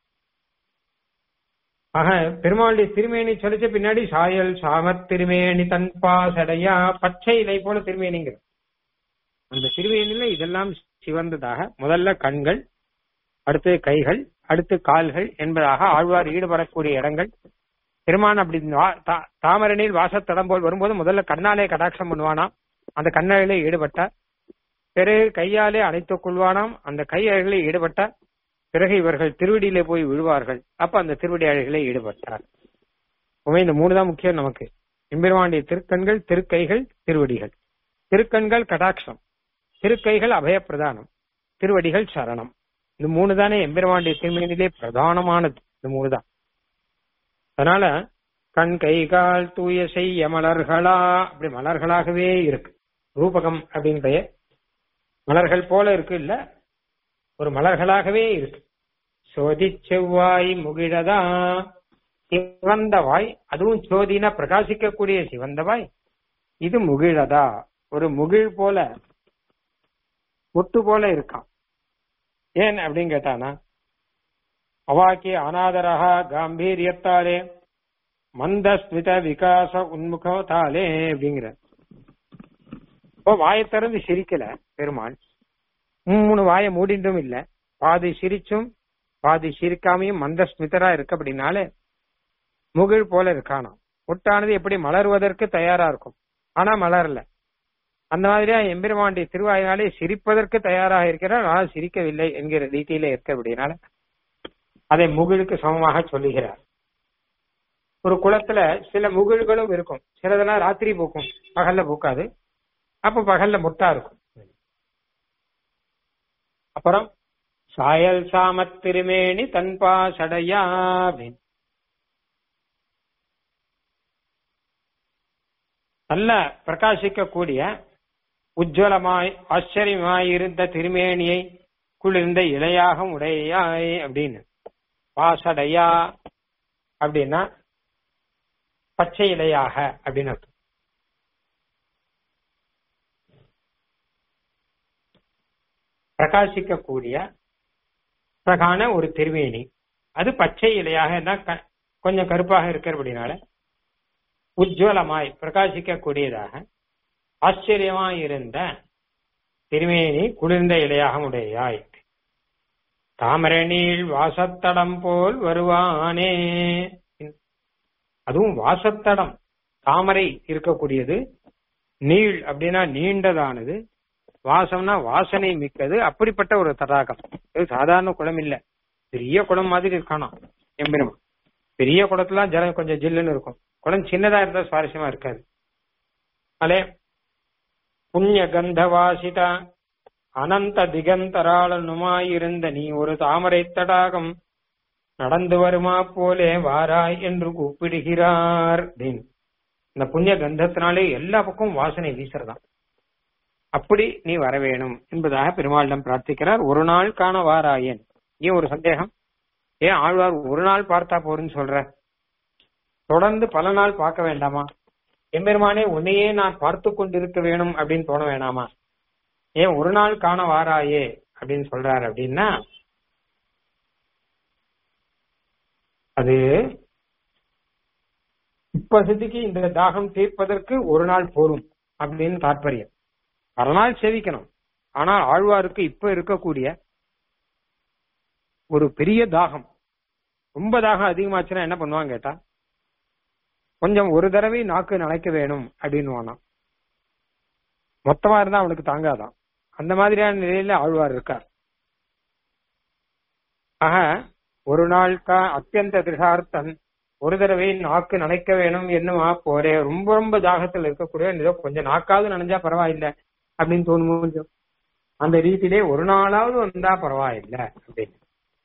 Speaker 1: ஆக பெருமாளுடைய திருமேனி சொல்லிச்ச பின்னாடி சாயல் சாமத் திருமேனி தன்பா சடையா பச்சை இலை போல திருமேனிங்கிற அந்த திருமேனில இதெல்லாம் சிவந்ததாக முதல்ல கண்கள் அடுத்து கைகள் அடுத்து கால்கள் என்பதாக ஆழ்வார் ஈடுபடக்கூடிய இடங்கள் பெருமான் அப்படி தாமரணியில் வாசத்தடம் போல் வரும்போது முதல்ல கண்ணாலே கடாட்சம் பண்ணுவானாம் அந்த கண்ணழிலே ஈடுபட்டார் பிறகு கையாலே அணைத்துக் கொள்வானாம் அந்த கை அழகிலே ஈடுபட்டார் பிறகு இவர்கள் திருவடியிலே போய் விழுவார்கள் அப்ப அந்த திருவடி அழகிலே ஈடுபட்டார் உண்மை இந்த மூணு தான் முக்கியம் நமக்கு எம்பெருமாண்டிய திருக்கண்கள் திருக்கைகள் திருவடிகள் திருக்கண்கள் கடாட்சம் திருக்கைகள் அபயப்பிரதானம் திருவடிகள் சரணம் இந்த மூணு தானே எம்பெருமாண்டிய திருமணிலே பிரதானமானது இந்த மூணு தான் அதனால கண் கை கால் தூய செய்ய மலர்களா அப்படி மலர்களாகவே இருக்கு ரூபகம் அப்படின்னு பெயர் மலர்கள் போல இருக்கு இல்ல ஒரு மலர்களாகவே இருக்கு சோதி செவ்வாய் முகிழதா சிவந்த வாய் அதுவும் சோதினா பிரகாசிக்கக்கூடிய சிவந்த வாய் இது முகிழதா ஒரு முகிழ் போல முட்டு போல இருக்கான் ஏன் அப்படின்னு கேட்டானா அவாக்கி அநாதரகா காம்பீரியத்தாலே மந்தஸ்மித விகாச உன்முகத்தாலே அப்படிங்கிற இப்போ வாயை திறந்து சிரிக்கல பெருமாள் மூணு வாயை மூடிண்டும் இல்ல பாதி சிரிச்சும் பாதி சிரிக்காமையும் மந்தஸ்மிதரா இருக்கு அப்படின்னாலே முகிழ் போல இருக்கானாம் முட்டானது எப்படி மலர்வதற்கு தயாரா இருக்கும் ஆனா மலரல அந்த மாதிரியா எம்பெருமாண்டிய திருவாயினாலே சிரிப்பதற்கு தயாராக இருக்கிறார் ஆனால் சிரிக்கவில்லை என்கிற ரீதியில இருக்க அப்படின்னால அதை முகிழுக்கு சமமாக சொல்லுகிறார் ஒரு குளத்துல சில முகிழ்களும் இருக்கும் சிலதெல்லாம் ராத்திரி பூக்கும் பகல்ல பூக்காது அப்ப பகல்ல முட்டா இருக்கும் அப்புறம் சாயல் சாமத் திருமேனி தன்பா சடையா அப்படின்னு நல்ல பிரகாசிக்கக்கூடிய உஜ்வலமாய் ஆச்சரியமாய் இருந்த திருமேனியை குளிர்ந்த இலையாக உடையாய் அப்படின்னு பாசடையா அப்படின்னா பச்சை இலையாக அப்படின்னு அர்த்தம் பிரகாசிக்கக்கூடிய பிரகான ஒரு திருவேணி அது பச்சை இலையாக இருந்தா கொஞ்சம் கருப்பாக இருக்கிறபடினால உஜ்வலமாய் பிரகாசிக்கக்கூடியதாக ஆச்சரியமாய் இருந்த திருமேனி குளிர்ந்த இலையாக உடையாய் தாமரணியில் வாசத்தடம் போல் வருவானே அதுவும் வாசத்தடம் தாமரை இருக்கக்கூடியது நீள் அப்படின்னா நீண்டதானது வாசம்னா வாசனை மிக்கது அப்படிப்பட்ட ஒரு தடாகம் இது சாதாரண குளம் இல்ல பெரிய குளம் மாதிரி இருக்கானா எம்பெருமான் பெரிய குளத்துல ஜலம் கொஞ்சம் ஜில்லுன்னு இருக்கும் குளம் சின்னதா இருந்தா சுவாரஸ்யமா இருக்காது அதே புண்ணிய கந்தவாசித அனந்த திகந்தராளனுமாயிருந்த நீ ஒரு தாமரை தடாகம் நடந்து வருமா போலே வாராய் என்று கூப்பிடுகிறார் அப்படின்னு இந்த புண்ணிய கந்தத்தினாலே எல்லா பக்கமும் வாசனை வீசுறதாம் அப்படி நீ வர வேணும் என்பதாக பெருமாளிடம் பிரார்த்திக்கிறார் ஒரு நாள் காண வாராயேன் ஏன் ஒரு சந்தேகம் ஏன் ஆழ்வார் ஒரு நாள் பார்த்தா போறேன்னு சொல்ற தொடர்ந்து பல நாள் பார்க்க வேண்டாமா எம்பெருமானே உன்னையே நான் பார்த்து கொண்டிருக்க வேணும் அப்படின்னு தோண வேணாமா ஏன் ஒரு நாள் காண வாராயே அப்படின்னு சொல்றாரு அப்படின்னா அது இப்பசதிக்கு இந்த தாகம் தீர்ப்பதற்கு ஒரு நாள் போரும் அப்படின்னு தாற்பயம் பல நாள் சேவிக்கணும் ஆனால் ஆழ்வாருக்கு இப்ப இருக்கக்கூடிய ஒரு பெரிய தாகம் ரொம்ப தாகம் அதிகமாச்சுன்னா என்ன பண்ணுவாங்க கேட்டா கொஞ்சம் ஒரு தடவை நாக்கு நனைக்க வேணும் அப்படின்னு வானாம் மொத்தமா இருந்தா அவனுக்கு தாங்காதான் அந்த மாதிரியான நிலையில ஆழ்வார் இருக்கார் ஆக ஒரு நாள் கா அத்தியந்த திருஷார்த்தன் ஒரு தடவை நாக்கு நனைக்க வேணும் என்னமா போரே ரொம்ப ரொம்ப தாகத்தில் இருக்கக்கூடிய ஏதோ கொஞ்சம் நாக்காவது நனைஞ்சா பரவாயில்ல அப்படின்னு தோணும் கொஞ்சம் அந்த ரீதியிலே ஒரு நாளாவது வந்தா பரவாயில்ல அப்படின்னு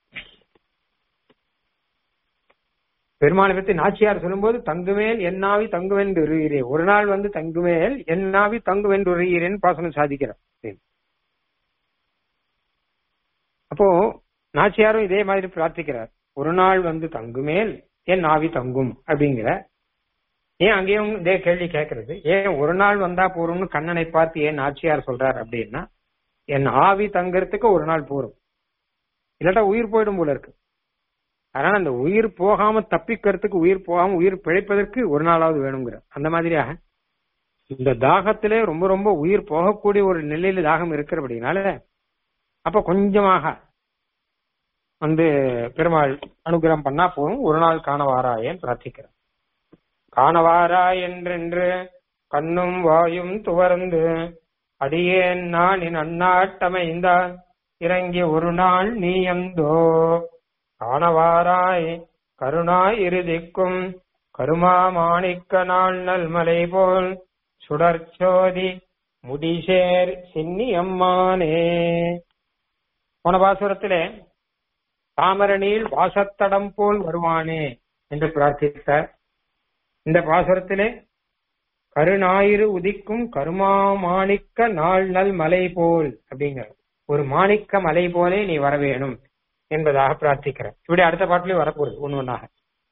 Speaker 1: பெருமாளை பத்தி நாச்சியார் சொல்லும்போது தங்குமேல் என்னாவி தங்குவென்று வருகிறேன் ஒரு நாள் வந்து தங்குமேல் என்னாவி தங்குவென்று வருகிறேன் பாசனம் சாதிக்கிறார் அப்போ நாச்சியாரும் இதே மாதிரி பிரார்த்திக்கிறார் ஒரு நாள் வந்து தங்குமேல் என் ஆவி தங்கும் அப்படிங்கிற ஏன் அங்கேயும் இதே கேள்வி கேட்கறது ஏன் ஒரு நாள் வந்தா போறோம்னு கண்ணனை பார்த்து ஏன் நாச்சியார் சொல்றார் அப்படின்னா என் ஆவி தங்கறதுக்கு ஒரு நாள் போரும் இல்லாட்டா உயிர் போயிடும் போல இருக்கு அதனால அந்த உயிர் போகாம தப்பிக்கிறதுக்கு உயிர் போகாம உயிர் பிழைப்பதற்கு ஒரு நாளாவது வேணுங்கிற அந்த மாதிரியாக இந்த தாகத்திலே ரொம்ப ரொம்ப உயிர் போகக்கூடிய ஒரு நிலையில தாகம் இருக்கிறபடினால அப்ப கொஞ்சமாக வந்து பெருமாள் அனுகிரகம் பண்ணா போதும் ஒரு நாள் காணவாராயன் பிரார்த்திக்கிறேன் காணவாராய் என்றென்று கண்ணும் வாயும் துவர்ந்து அடியேன் நான் என் அந்நாட்டமைந்தால் இறங்கி ஒரு நாள் நீ எந்தோ காணவாராய் கருணாய் இருதிக்கும் கருமா மாணிக்க நாள் நல்மலை போல் சுடர்ச்சோதி முடிசேர் சின்னி அம்மானே போன பாசுரத்திலே தாமரணியில் வாசத்தடம் போல் வருவானே என்று பிரார்த்தித்தார் இந்த பாசுரத்திலே கருணாயிரு உதிக்கும் கருமா மாணிக்க நாள் நல் மலை போல் அப்படிங்கிற ஒரு மாணிக்க மலை போலே நீ வர வேணும் என்பதாக பிரார்த்திக்கிறேன் இப்படி அடுத்த பாட்டிலையும் வரப்போகுது ஒண்ணு ஒன்னாக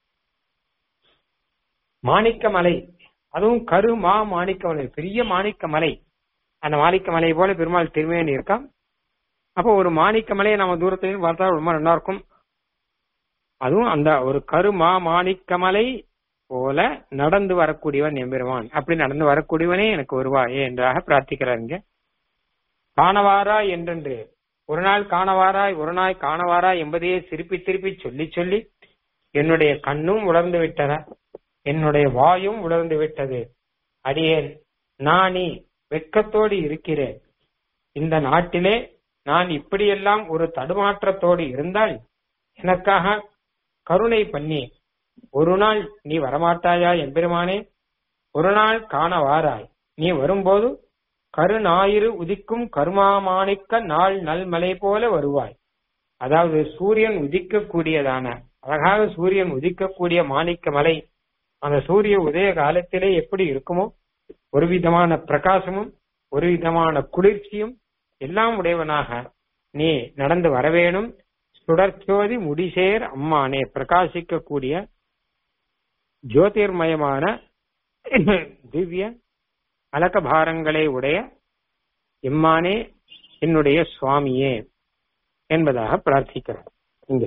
Speaker 1: மாணிக்க மலை அதுவும் கரு மா மாணிக்க மலை பெரிய மாணிக்க மலை அந்த மாணிக்க மலை போல பெருமாள் திருமேனி இருக்கான் அப்போ ஒரு மாணிக்க மலையை நம்ம தூரத்துல பார்த்தா ரொம்ப நல்லா இருக்கும் அதுவும் அந்த ஒரு கரு மா மாணிக்க மலை போல நடந்து வரக்கூடியவன் எம்பெருமான் அப்படி நடந்து வரக்கூடியவனே எனக்கு வருவாயே என்றாக பிரார்த்திக்கிறார் இங்க காணவாரா என்றென்று ஒரு நாள் காணவாராய் ஒரு நாள் காணவாராய் என்பதையே திருப்பி திருப்பி சொல்லி சொல்லி என்னுடைய கண்ணும் உலர்ந்து விட்டன என்னுடைய வாயும் உலர்ந்து விட்டது அடியேன் நானி வெட்கத்தோடு இருக்கிறேன் இந்த நாட்டிலே நான் இப்படியெல்லாம் ஒரு தடுமாற்றத்தோடு இருந்தால் எனக்காக கருணை பண்ணி ஒரு நாள் நீ வரமாட்டாயா எம்பெருமானே ஒரு நாள் காண வாராய் நீ வரும்போது கருநாயிறு உதிக்கும் கருமாமாணிக்க நாள் நல்மலை போல வருவாய் அதாவது சூரியன் உதிக்கக்கூடியதான அழகாக சூரியன் உதிக்கக்கூடிய மாணிக்க மலை அந்த சூரிய உதய காலத்திலே எப்படி இருக்குமோ ஒரு விதமான பிரகாசமும் ஒரு விதமான குளிர்ச்சியும் எல்லாம் உடையவனாக நீ நடந்து வரவேணும் சுடர்ச்சோதி முடிசேர் அம்மானே பிரகாசிக்கக்கூடிய ஜோதிர்மயமான திவ்ய அலகபாரங்களை உடைய எம்மானே என்னுடைய சுவாமியே என்பதாக பிரார்த்திக்கிறோம் இங்க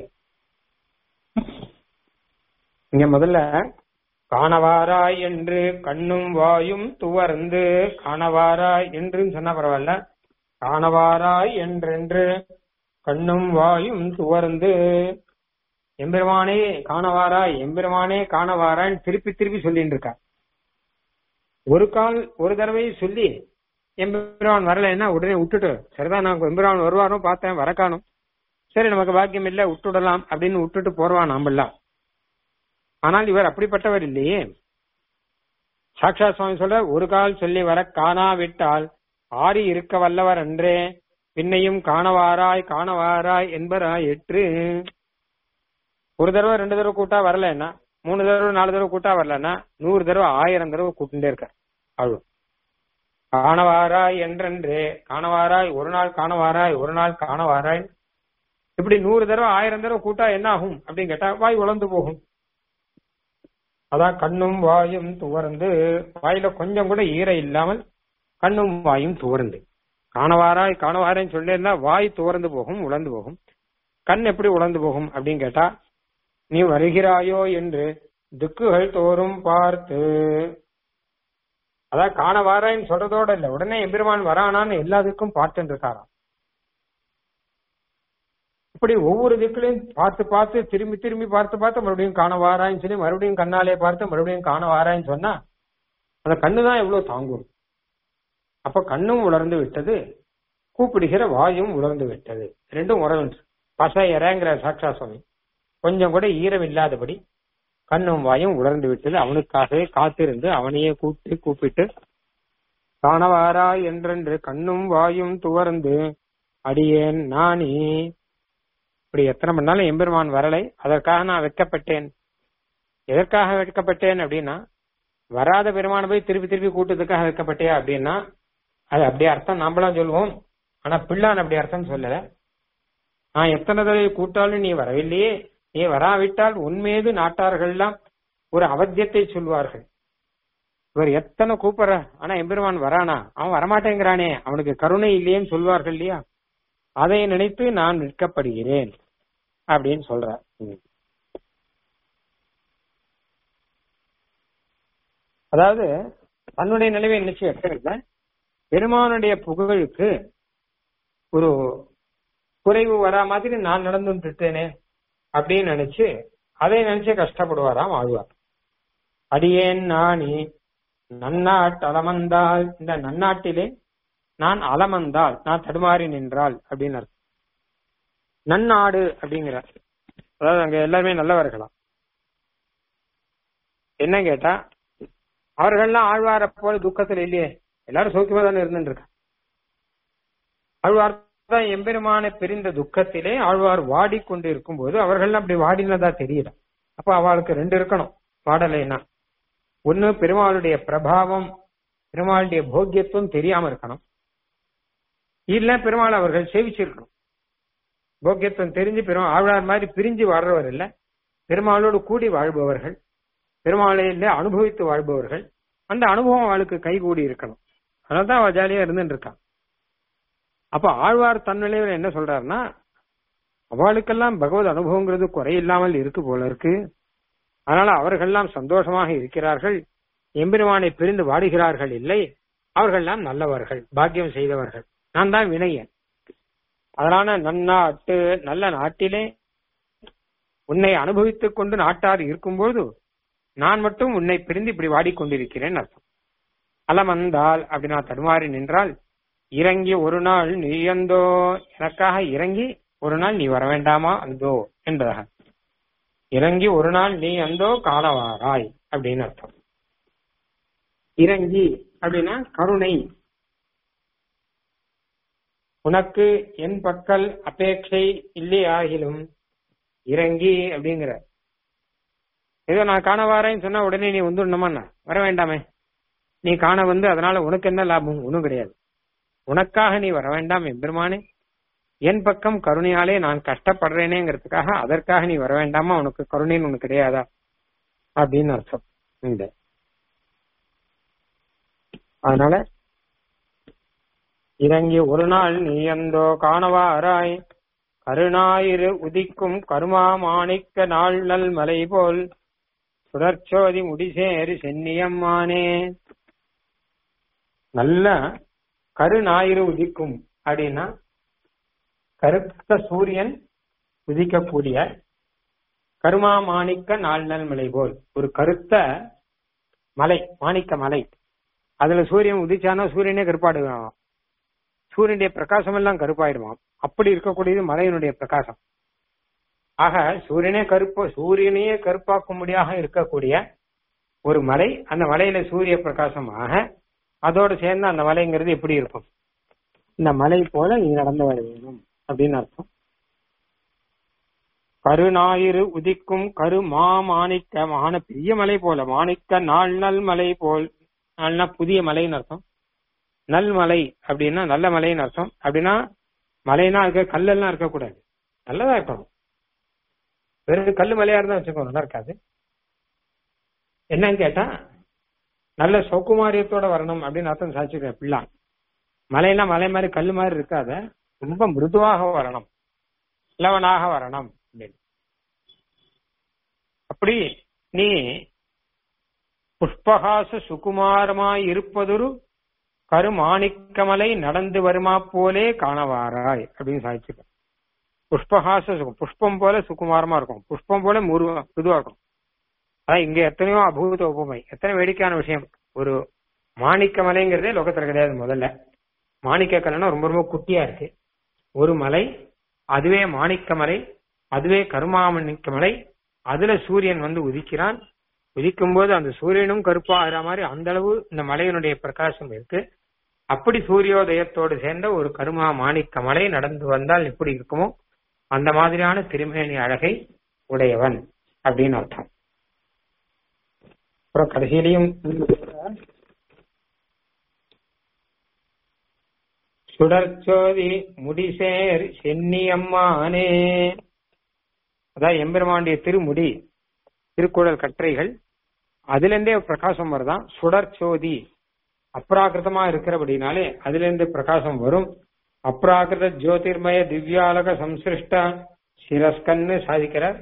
Speaker 1: இங்க முதல்ல காணவாராய் என்று கண்ணும் வாயும் துவர்ந்து காணவாராய் என்று சொன்னா பரவாயில்ல காணவாராய் என்றென்று கண்ணும் வாயும் துவர்ந்து எம்பெருமானே காணவாராய் எம்பெருமானே காணவாரான்னு திருப்பி திருப்பி சொல்லிட்டு இருக்கா ஒரு கால் ஒரு தடவை சொல்லி எம்பெருமான் வரலைன்னா உடனே விட்டுட்டு சரிதான் நான் எம்பெருமான் வருவாரோ பார்த்தேன் வர காணும் சரி நமக்கு பாக்கியம் இல்ல விட்டுடலாம் அப்படின்னு விட்டுட்டு போறவான் நாமெல்லாம் ஆனால் இவர் அப்படிப்பட்டவர் இல்லையே சாக்ஷா சுவாமி சொல்ற ஒரு கால் சொல்லி வர காணாவிட்டால் ஆறி இருக்க வல்லவர் அன்றே பின்னையும் காணவாராய் காணவாராய் என்பராய் எற்று ஒரு தடவை ரெண்டு தடவை கூட்டா வரலன்னா மூணு தடவை நாலு தடவை கூட்டா வரலன்னா நூறு தடவை ஆயிரம் தடவை கூட்டுட்டே இருக்கார் அவ்வளவு காணவாராய் என்றென்றே காணவாராய் ஒரு நாள் காணவாராய் ஒரு நாள் காணவாராய் இப்படி நூறு தடவை ஆயிரம் தடவை கூட்டா என்ன ஆகும் அப்படின்னு கேட்டா வாய் உழந்து போகும் அதான் கண்ணும் வாயும் துவர்ந்து வாயில கொஞ்சம் கூட ஈர இல்லாமல் கண்ணும் வாயும் துவர்ந்து காணவாராய் காணவாராய்ன்னு சொல்லியிருந்தா வாய் துவர்ந்து போகும் உழந்து போகும் கண் எப்படி உழந்து போகும் அப்படின்னு கேட்டா நீ வருகிறாயோ என்று திக்குகள் தோறும் பார்த்து அதான் காண வாராய்ன்னு சொல்றதோட இல்ல உடனே எம்பெருமான் வரானான்னு எல்லாத்துக்கும் பார்த்துட்டு இருக்காராம் இப்படி ஒவ்வொரு திக்கிலையும் பார்த்து பார்த்து திரும்பி திரும்பி பார்த்து பார்த்து மறுபடியும் காண வாரான்னு சொல்லி மறுபடியும் கண்ணாலே பார்த்து மறுபடியும் காண வாரான்னு சொன்னா அந்த கண்ணு தான் எவ்வளவு தாங்கும் அப்ப கண்ணும் உலர்ந்து விட்டது கூப்பிடுகிற வாயும் உலர்ந்து விட்டது ரெண்டும் உறவு பச இறங்குற சாட்சா சுவாமி கொஞ்சம் கூட ஈரம் இல்லாதபடி கண்ணும் வாயும் உலர்ந்து விட்டது அவனுக்காகவே காத்திருந்து அவனையே கூப்பிட்டு கூப்பிட்டு காணவாரா என்றென்று கண்ணும் வாயும் துவர்ந்து அடியேன் நானே இப்படி எத்தனை பண்ணாலும் எம்பெருமான் வரலை அதற்காக நான் வெட்கப்பட்டேன் எதற்காக வெட்கப்பட்டேன் அப்படின்னா வராத பெருமான போய் திருப்பி திருப்பி கூட்டத்துக்காக வெட்கப்பட்டியா அப்படின்னா அது அப்படியே அர்த்தம் நாம்பளாம் சொல்லுவோம் ஆனா பிள்ளான் அப்படி அர்த்தம் சொல்லல நான் எத்தனை தடவை கூட்டாலும் நீ வரவில்லையே நீ வராவிட்டால் உன்மீது நாட்டார்கள்லாம் ஒரு அவத்தியத்தை சொல்வார்கள் இவர் எத்தனை கூப்பிடுற ஆனா எம்பெருமான் வரானா அவன் வரமாட்டேங்கிறானே அவனுக்கு கருணை இல்லையேன்னு சொல்வார்கள் இல்லையா அதை நினைத்து நான் நிற்கப்படுகிறேன் அப்படின்னு சொல்றார் அதாவது தன்னுடைய நிலைமை நினைச்சு எட்டவில்லை பெருமானுடைய புகழுக்கு ஒரு குறைவு வரா மாதிரி நான் நடந்துட்டேனே அப்படின்னு நினைச்சு அதை நினைச்சு கஷ்டப்படுவாராம் ஆழ்வார் அடியேன் நானி நன்னாட் அலமந்தால் இந்த நன்னாட்டிலே நான் அலமந்தால் நான் தடுமாறி நின்றால் அப்படின்னு அர்த்தம் நன்னாடு அப்படிங்கிறார் அதாவது அங்க எல்லாருமே நல்லவர்களாம் என்ன கேட்டா அவர்கள்லாம் ஆழ்வார போல துக்கத்துல இல்லையே எல்லாரும் சௌக்கியமா தானே இருந்துட்டு இருக்கா ஆழ்வார் தான் எம்பெருமான பிரிந்த துக்கத்திலே ஆழ்வார் வாடிக்கொண்டு இருக்கும் போது அவர்கள் அப்படி வாடினதா தெரியல அப்ப அவளுக்கு ரெண்டு இருக்கணும் பாடலைன்னா ஒண்ணு பெருமாளுடைய பிரபாவம் பெருமாளுடைய போக்கியத்துவம் தெரியாம இருக்கணும் இல்ல பெருமாள் அவர்கள் சேவிச்சிருக்கணும் போக்கியத்துவம் தெரிஞ்சு பெருமாள் ஆழ்வார் மாதிரி பிரிஞ்சு வாழ்றவர் இல்ல பெருமாளோடு கூடி வாழ்பவர்கள் பெருமாளையில அனுபவித்து வாழ்பவர்கள் அந்த அனுபவம் அவளுக்கு கைகூடி இருக்கணும் அதனால்தான் அவள் ஜாலியா இருந்துட்டு இருக்கான் அப்ப ஆழ்வார் தன்னிலையில என்ன சொல்றாருன்னா அவளுக்கெல்லாம் பகவத் அனுபவங்கிறது குறையில்லாமல் இருக்கு போல இருக்கு அதனால அவர்கள்லாம் சந்தோஷமாக இருக்கிறார்கள் எம்பெருமானை பிரிந்து வாடுகிறார்கள் இல்லை அவர்கள்லாம் நல்லவர்கள் பாக்கியம் செய்தவர்கள் நான் தான் வினையன் அதனால நன்னாட்டு நல்ல நாட்டிலே உன்னை அனுபவித்துக் கொண்டு நாட்டார் இருக்கும்போது நான் மட்டும் உன்னை பிரிந்து இப்படி வாடிக்கொண்டிருக்கிறேன் அர்த்தம் அலமந்தால் அப்படி நான் தடுமாறி நின்றால் இறங்கி ஒரு நாள் நீ அந்தோ எனக்காக இறங்கி ஒரு நாள் நீ வர வேண்டாமா அந்தோ என்பதாக இறங்கி ஒரு நாள் நீ அந்தோ காலவாராய் அப்படின்னு அர்த்தம் இறங்கி அப்படின்னா கருணை உனக்கு என் பக்கல் அபேட்சை இல்லை ஆகிலும் இறங்கி அப்படிங்கிற ஏதோ நான் காண வாரேன்னு சொன்னா உடனே நீ வந்துடணுமா வர வேண்டாமே நீ காண வந்து அதனால உனக்கு என்ன லாபம் ஒன்றும் கிடையாது உனக்காக நீ வர வேண்டாம் எம்பெருமானே என் பக்கம் கருணையாலே நான் கஷ்டப்படுறேனேங்கிறதுக்காக அதற்காக நீ வர வேண்டாமா உனக்கு கருணைன்னு உனக்கு கிடையாதா அப்படின்னு அர்த்தம் இந்த அதனால இறங்கி ஒரு நாள் நீ அந்தோ காணவாராய் கருணாயிரு உதிக்கும் கருமா மாணிக்க நாள் நல் மலை போல் சுடர்ச்சோதி முடிசேரி சென்னியம்மானே நல்ல கருஞாயிறு உதிக்கும் அப்படின்னா கருத்த சூரியன் உதிக்கக்கூடிய கருமா மாணிக்க நாள் நல் மலை போல் ஒரு கருத்த மலை மாணிக்க மலை அதுல சூரியன் உதிச்சானா சூரியனே கருப்பாடுவான் சூரியனுடைய பிரகாசம் எல்லாம் கருப்பாயிடுவான் அப்படி இருக்கக்கூடியது மலையினுடைய பிரகாசம் ஆக சூரியனே கருப்பு சூரியனையே கருப்பாக்கும்படியாக இருக்கக்கூடிய ஒரு மலை அந்த மலையில சூரிய பிரகாசமாக அதோடு சேர்ந்து அந்த மலைங்கிறது எப்படி இருக்கும் இந்த மலை போல நீ நடந்து வர வேணும் அப்படின்னு அர்த்தம் கருநாயிறு உதிக்கும் கரு மா மாணிக்க மான பெரிய மலை போல மாணிக்க நாள் நல் மலை போல் நாள்னா புதிய மலைன்னு அர்த்தம் நல் மலை அப்படின்னா நல்ல மலைன்னு அர்த்தம் அப்படின்னா மலைனா இருக்க கல்லெல்லாம் இருக்கக்கூடாது நல்லதா இருக்கணும் வெறும் கல்லு மலையா இருந்தா வச்சுக்கோ நல்லா இருக்காது என்னன்னு கேட்டா நல்ல சௌகுமாரியத்தோட வரணும் அப்படின்னு அர்த்தம் சாட்சிக்கிறேன் பிள்ளை மலைனா மலை மாதிரி கல்லு மாதிரி இருக்காத ரொம்ப மிருதுவாக வரணும் இளவனாக வரணும் அப்படின்னு அப்படி நீ புஷ்பகாச சுகுமாரமாய் இருப்பதொரு கருமாணிக்கமலை நடந்து வருமா போலே காணவாராய் அப்படின்னு சாதிச்சிருக்க புஷ்பஹாச சுகம் புஷ்பம் போல சுகுமாரமா இருக்கும் புஷ்பம் போல முருவா மிருதுவா இருக்கும் அதான் இங்க எத்தனையோ அபூத உபமை எத்தனை வேடிக்கையான விஷயம் ஒரு மாணிக்க மலைங்கிறதே லோகத்துல கிடையாது முதல்ல மாணிக்க கல்லுனா ரொம்ப ரொம்ப குட்டியா இருக்கு ஒரு மலை அதுவே மாணிக்க மலை அதுவே கருமாமணிக்க மலை அதுல சூரியன் வந்து உதிக்கிறான் உதிக்கும் போது அந்த சூரியனும் கருப்பா ஆகிற மாதிரி அந்த அளவு இந்த மலையினுடைய பிரகாசம் இருக்கு அப்படி சூரியோதயத்தோடு சேர்ந்த ஒரு கருமா மாணிக்க மலை நடந்து வந்தால் எப்படி இருக்குமோ அந்த மாதிரியான திருமேனி அழகை உடையவன் அப்படின்னு அர்த்தம் அப்புறம் கடைசியிலையும் சுடர்ச்சோதி முடிசேர் சென்னியம்மானே அதான் எம்பெருமாண்டிய திருமுடி திருக்குறள் கற்றைகள் அதுல இருந்தே பிரகாசம் வருதான் சுடர்ச்சோதி அப்ராகிருதமா இருக்கிறபடினாலே அதுல இருந்து பிரகாசம் வரும் அப்ராகிருத ஜோதிர்மய திவ்யாலக சம்சிருஷ்ட சிரஸ்கன்னு சாதிக்கிறார்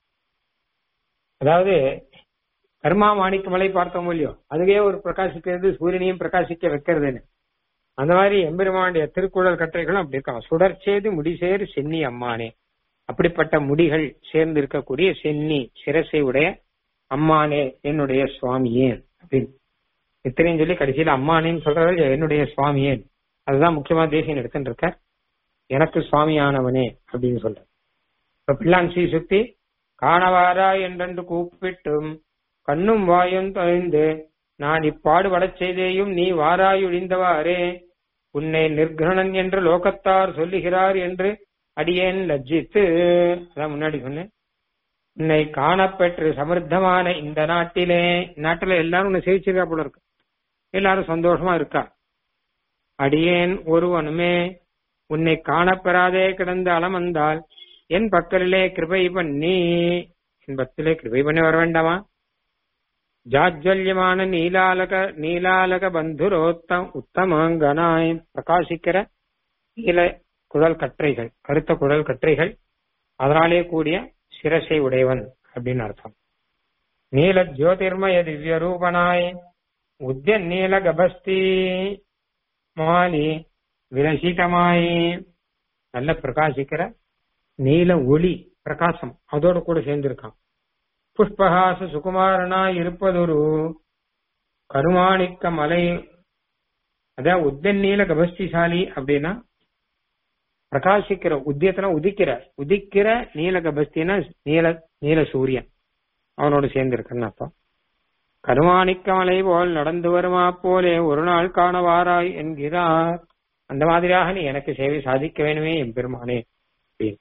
Speaker 1: அதாவது கர்மா மாணிக்க மலை பார்த்தோம் இல்லையோ அதுவே ஒரு பிரகாசிக்கிறது சூரியனையும் பிரகாசிக்க வைக்கிறதுன்னு அந்த மாதிரி எம்பெருமானுடைய திருக்குறள் கற்றைகளும் அப்படி இருக்காங்க சுடர்ச்சேது முடிசேர் சென்னி அம்மானே அப்படிப்பட்ட முடிகள் சேர்ந்து இருக்கக்கூடிய சென்னி சிரசை உடைய அம்மானே என்னுடைய சுவாமியே அப்படின்னு இத்தனையும் சொல்லி கடைசியில அம்மானேன்னு சொல்றது என்னுடைய சுவாமியே அதுதான் முக்கியமா தேசியன் எடுத்துட்டு இருக்க எனக்கு சுவாமியானவனே அப்படின்னு சொல்ற இப்ப பிள்ளான் ஸ்ரீ சுத்தி காணவாரா என்றென்று கூப்பிட்டும் கண்ணும் வாயும் தொலைந்து நான் இப்பாடுபடச் செய்தேயும் நீ வாராயுழிந்தவாறே உன்னை நிர்கணன் என்று லோகத்தார் சொல்லுகிறார் என்று அடியேன் லஜ்ஜித்து அதான் முன்னாடி சொன்னேன் உன்னை காணப்பெற்று சமிருத்தமான இந்த நாட்டிலே நாட்டுல எல்லாரும் உன்னை சேவிச்சிருக்கா போல இருக்கு எல்லாரும் சந்தோஷமா இருக்கா அடியேன் ஒருவனுமே உன்னை காணப்பெறாதே கிடந்த அலமந்தால் என் பக்கலிலே கிருபை பண்ணி என் பக்கத்திலே கிருபை பண்ணி வர வேண்டாமா ஜாஜ்வல்யமான நீலாலக நீலாலக பந்துரோத்தம் உத்தமாங்கனாய் பிரகாசிக்கிற நீல குழல் கற்றைகள் கருத்த குழல் கற்றைகள் அதனாலே கூடிய சிரசை உடையவன் அப்படின்னு அர்த்தம் நீல ஜோதிர்மய திவ்ய ரூபனாய் உத்திய நீல கபஸ்தி மாலி விலசிதமாய் நல்ல பிரகாசிக்கிற நீல ஒளி பிரகாசம் அதோட கூட சேர்ந்திருக்கான் புஷ்பஹாச சுகுமாரனாய் இருப்பதொரு கருமாணிக்க மலை அதான் உத்தன் நீல கபஸ்திசாலி அப்படின்னா பிரகாசிக்கிற உத்தியத்தனா உதிக்கிற உதிக்கிற நீல கபஸ்தினா நீல நீல சூரியன் அவனோடு சேர்ந்திருக்கன்னு அப்பா கருமாணிக்க மலை போல் நடந்து வருமா போலே ஒரு நாள் காண வாராய் என்கிறார் அந்த மாதிரியாக நீ எனக்கு சேவை சாதிக்க வேணுமே என் பெருமானே அப்படின்னு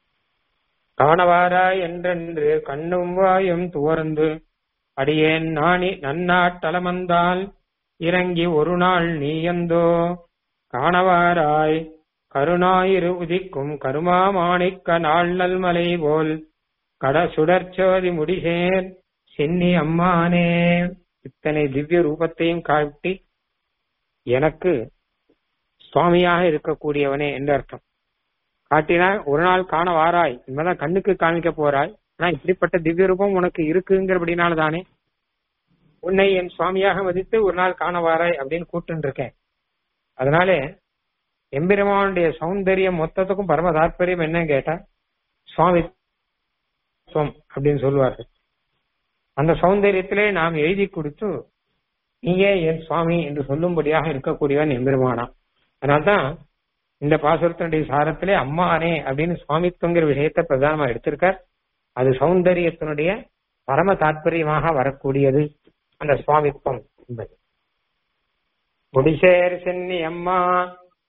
Speaker 1: காணவாராய் என்றென்று கண்ணும் வாயும் துவர்ந்து அடியேன் நாணி நன்னாட்டலமந்தால் இறங்கி ஒரு நாள் நீயந்தோ காணவாராய் கருணாயிரு உதிக்கும் கருமா மாணிக்க நாள் நல்மலை போல் கட சுடர்ச்சோதி முடிசேர் சென்னி அம்மானே இத்தனை திவ்ய ரூபத்தையும் காட்டி எனக்கு சுவாமியாக இருக்கக்கூடியவனே என்று அர்த்தம் காட்டினா ஒரு நாள் காண வாராய் இனிமேதான் கண்ணுக்கு காமிக்க போறாய் ஆனா இப்படிப்பட்ட திவ்ய ரூபம் உனக்கு இருக்குங்கிறபடினால தானே உன்னை என் சுவாமியாக மதித்து ஒரு நாள் காண வாராய் அப்படின்னு கூப்பிட்டு இருக்கேன் அதனால எம்பெருமானுடைய சௌந்தரியம் மொத்தத்துக்கும் பரம தாற்பயம் என்னன்னு கேட்டா சுவாமி அப்படின்னு சொல்லுவார்கள் அந்த சௌந்தரியத்திலே நாம் எழுதி கொடுத்து நீயே என் சுவாமி என்று சொல்லும்படியாக இருக்கக்கூடியவன் எம்பெருமானா அதனால்தான் இந்த பாசுரத்தினுடைய சாரத்திலே அம்மானே அப்படின்னு சுவாமித்துவங்கிற விஷயத்தை பிரதானமா எடுத்திருக்கார் அது சௌந்தரியத்தினுடைய பரம தாற்பயமாக வரக்கூடியது அந்த சுவாமித்துவம் என்பது முடிசேர் சென்னி அம்மா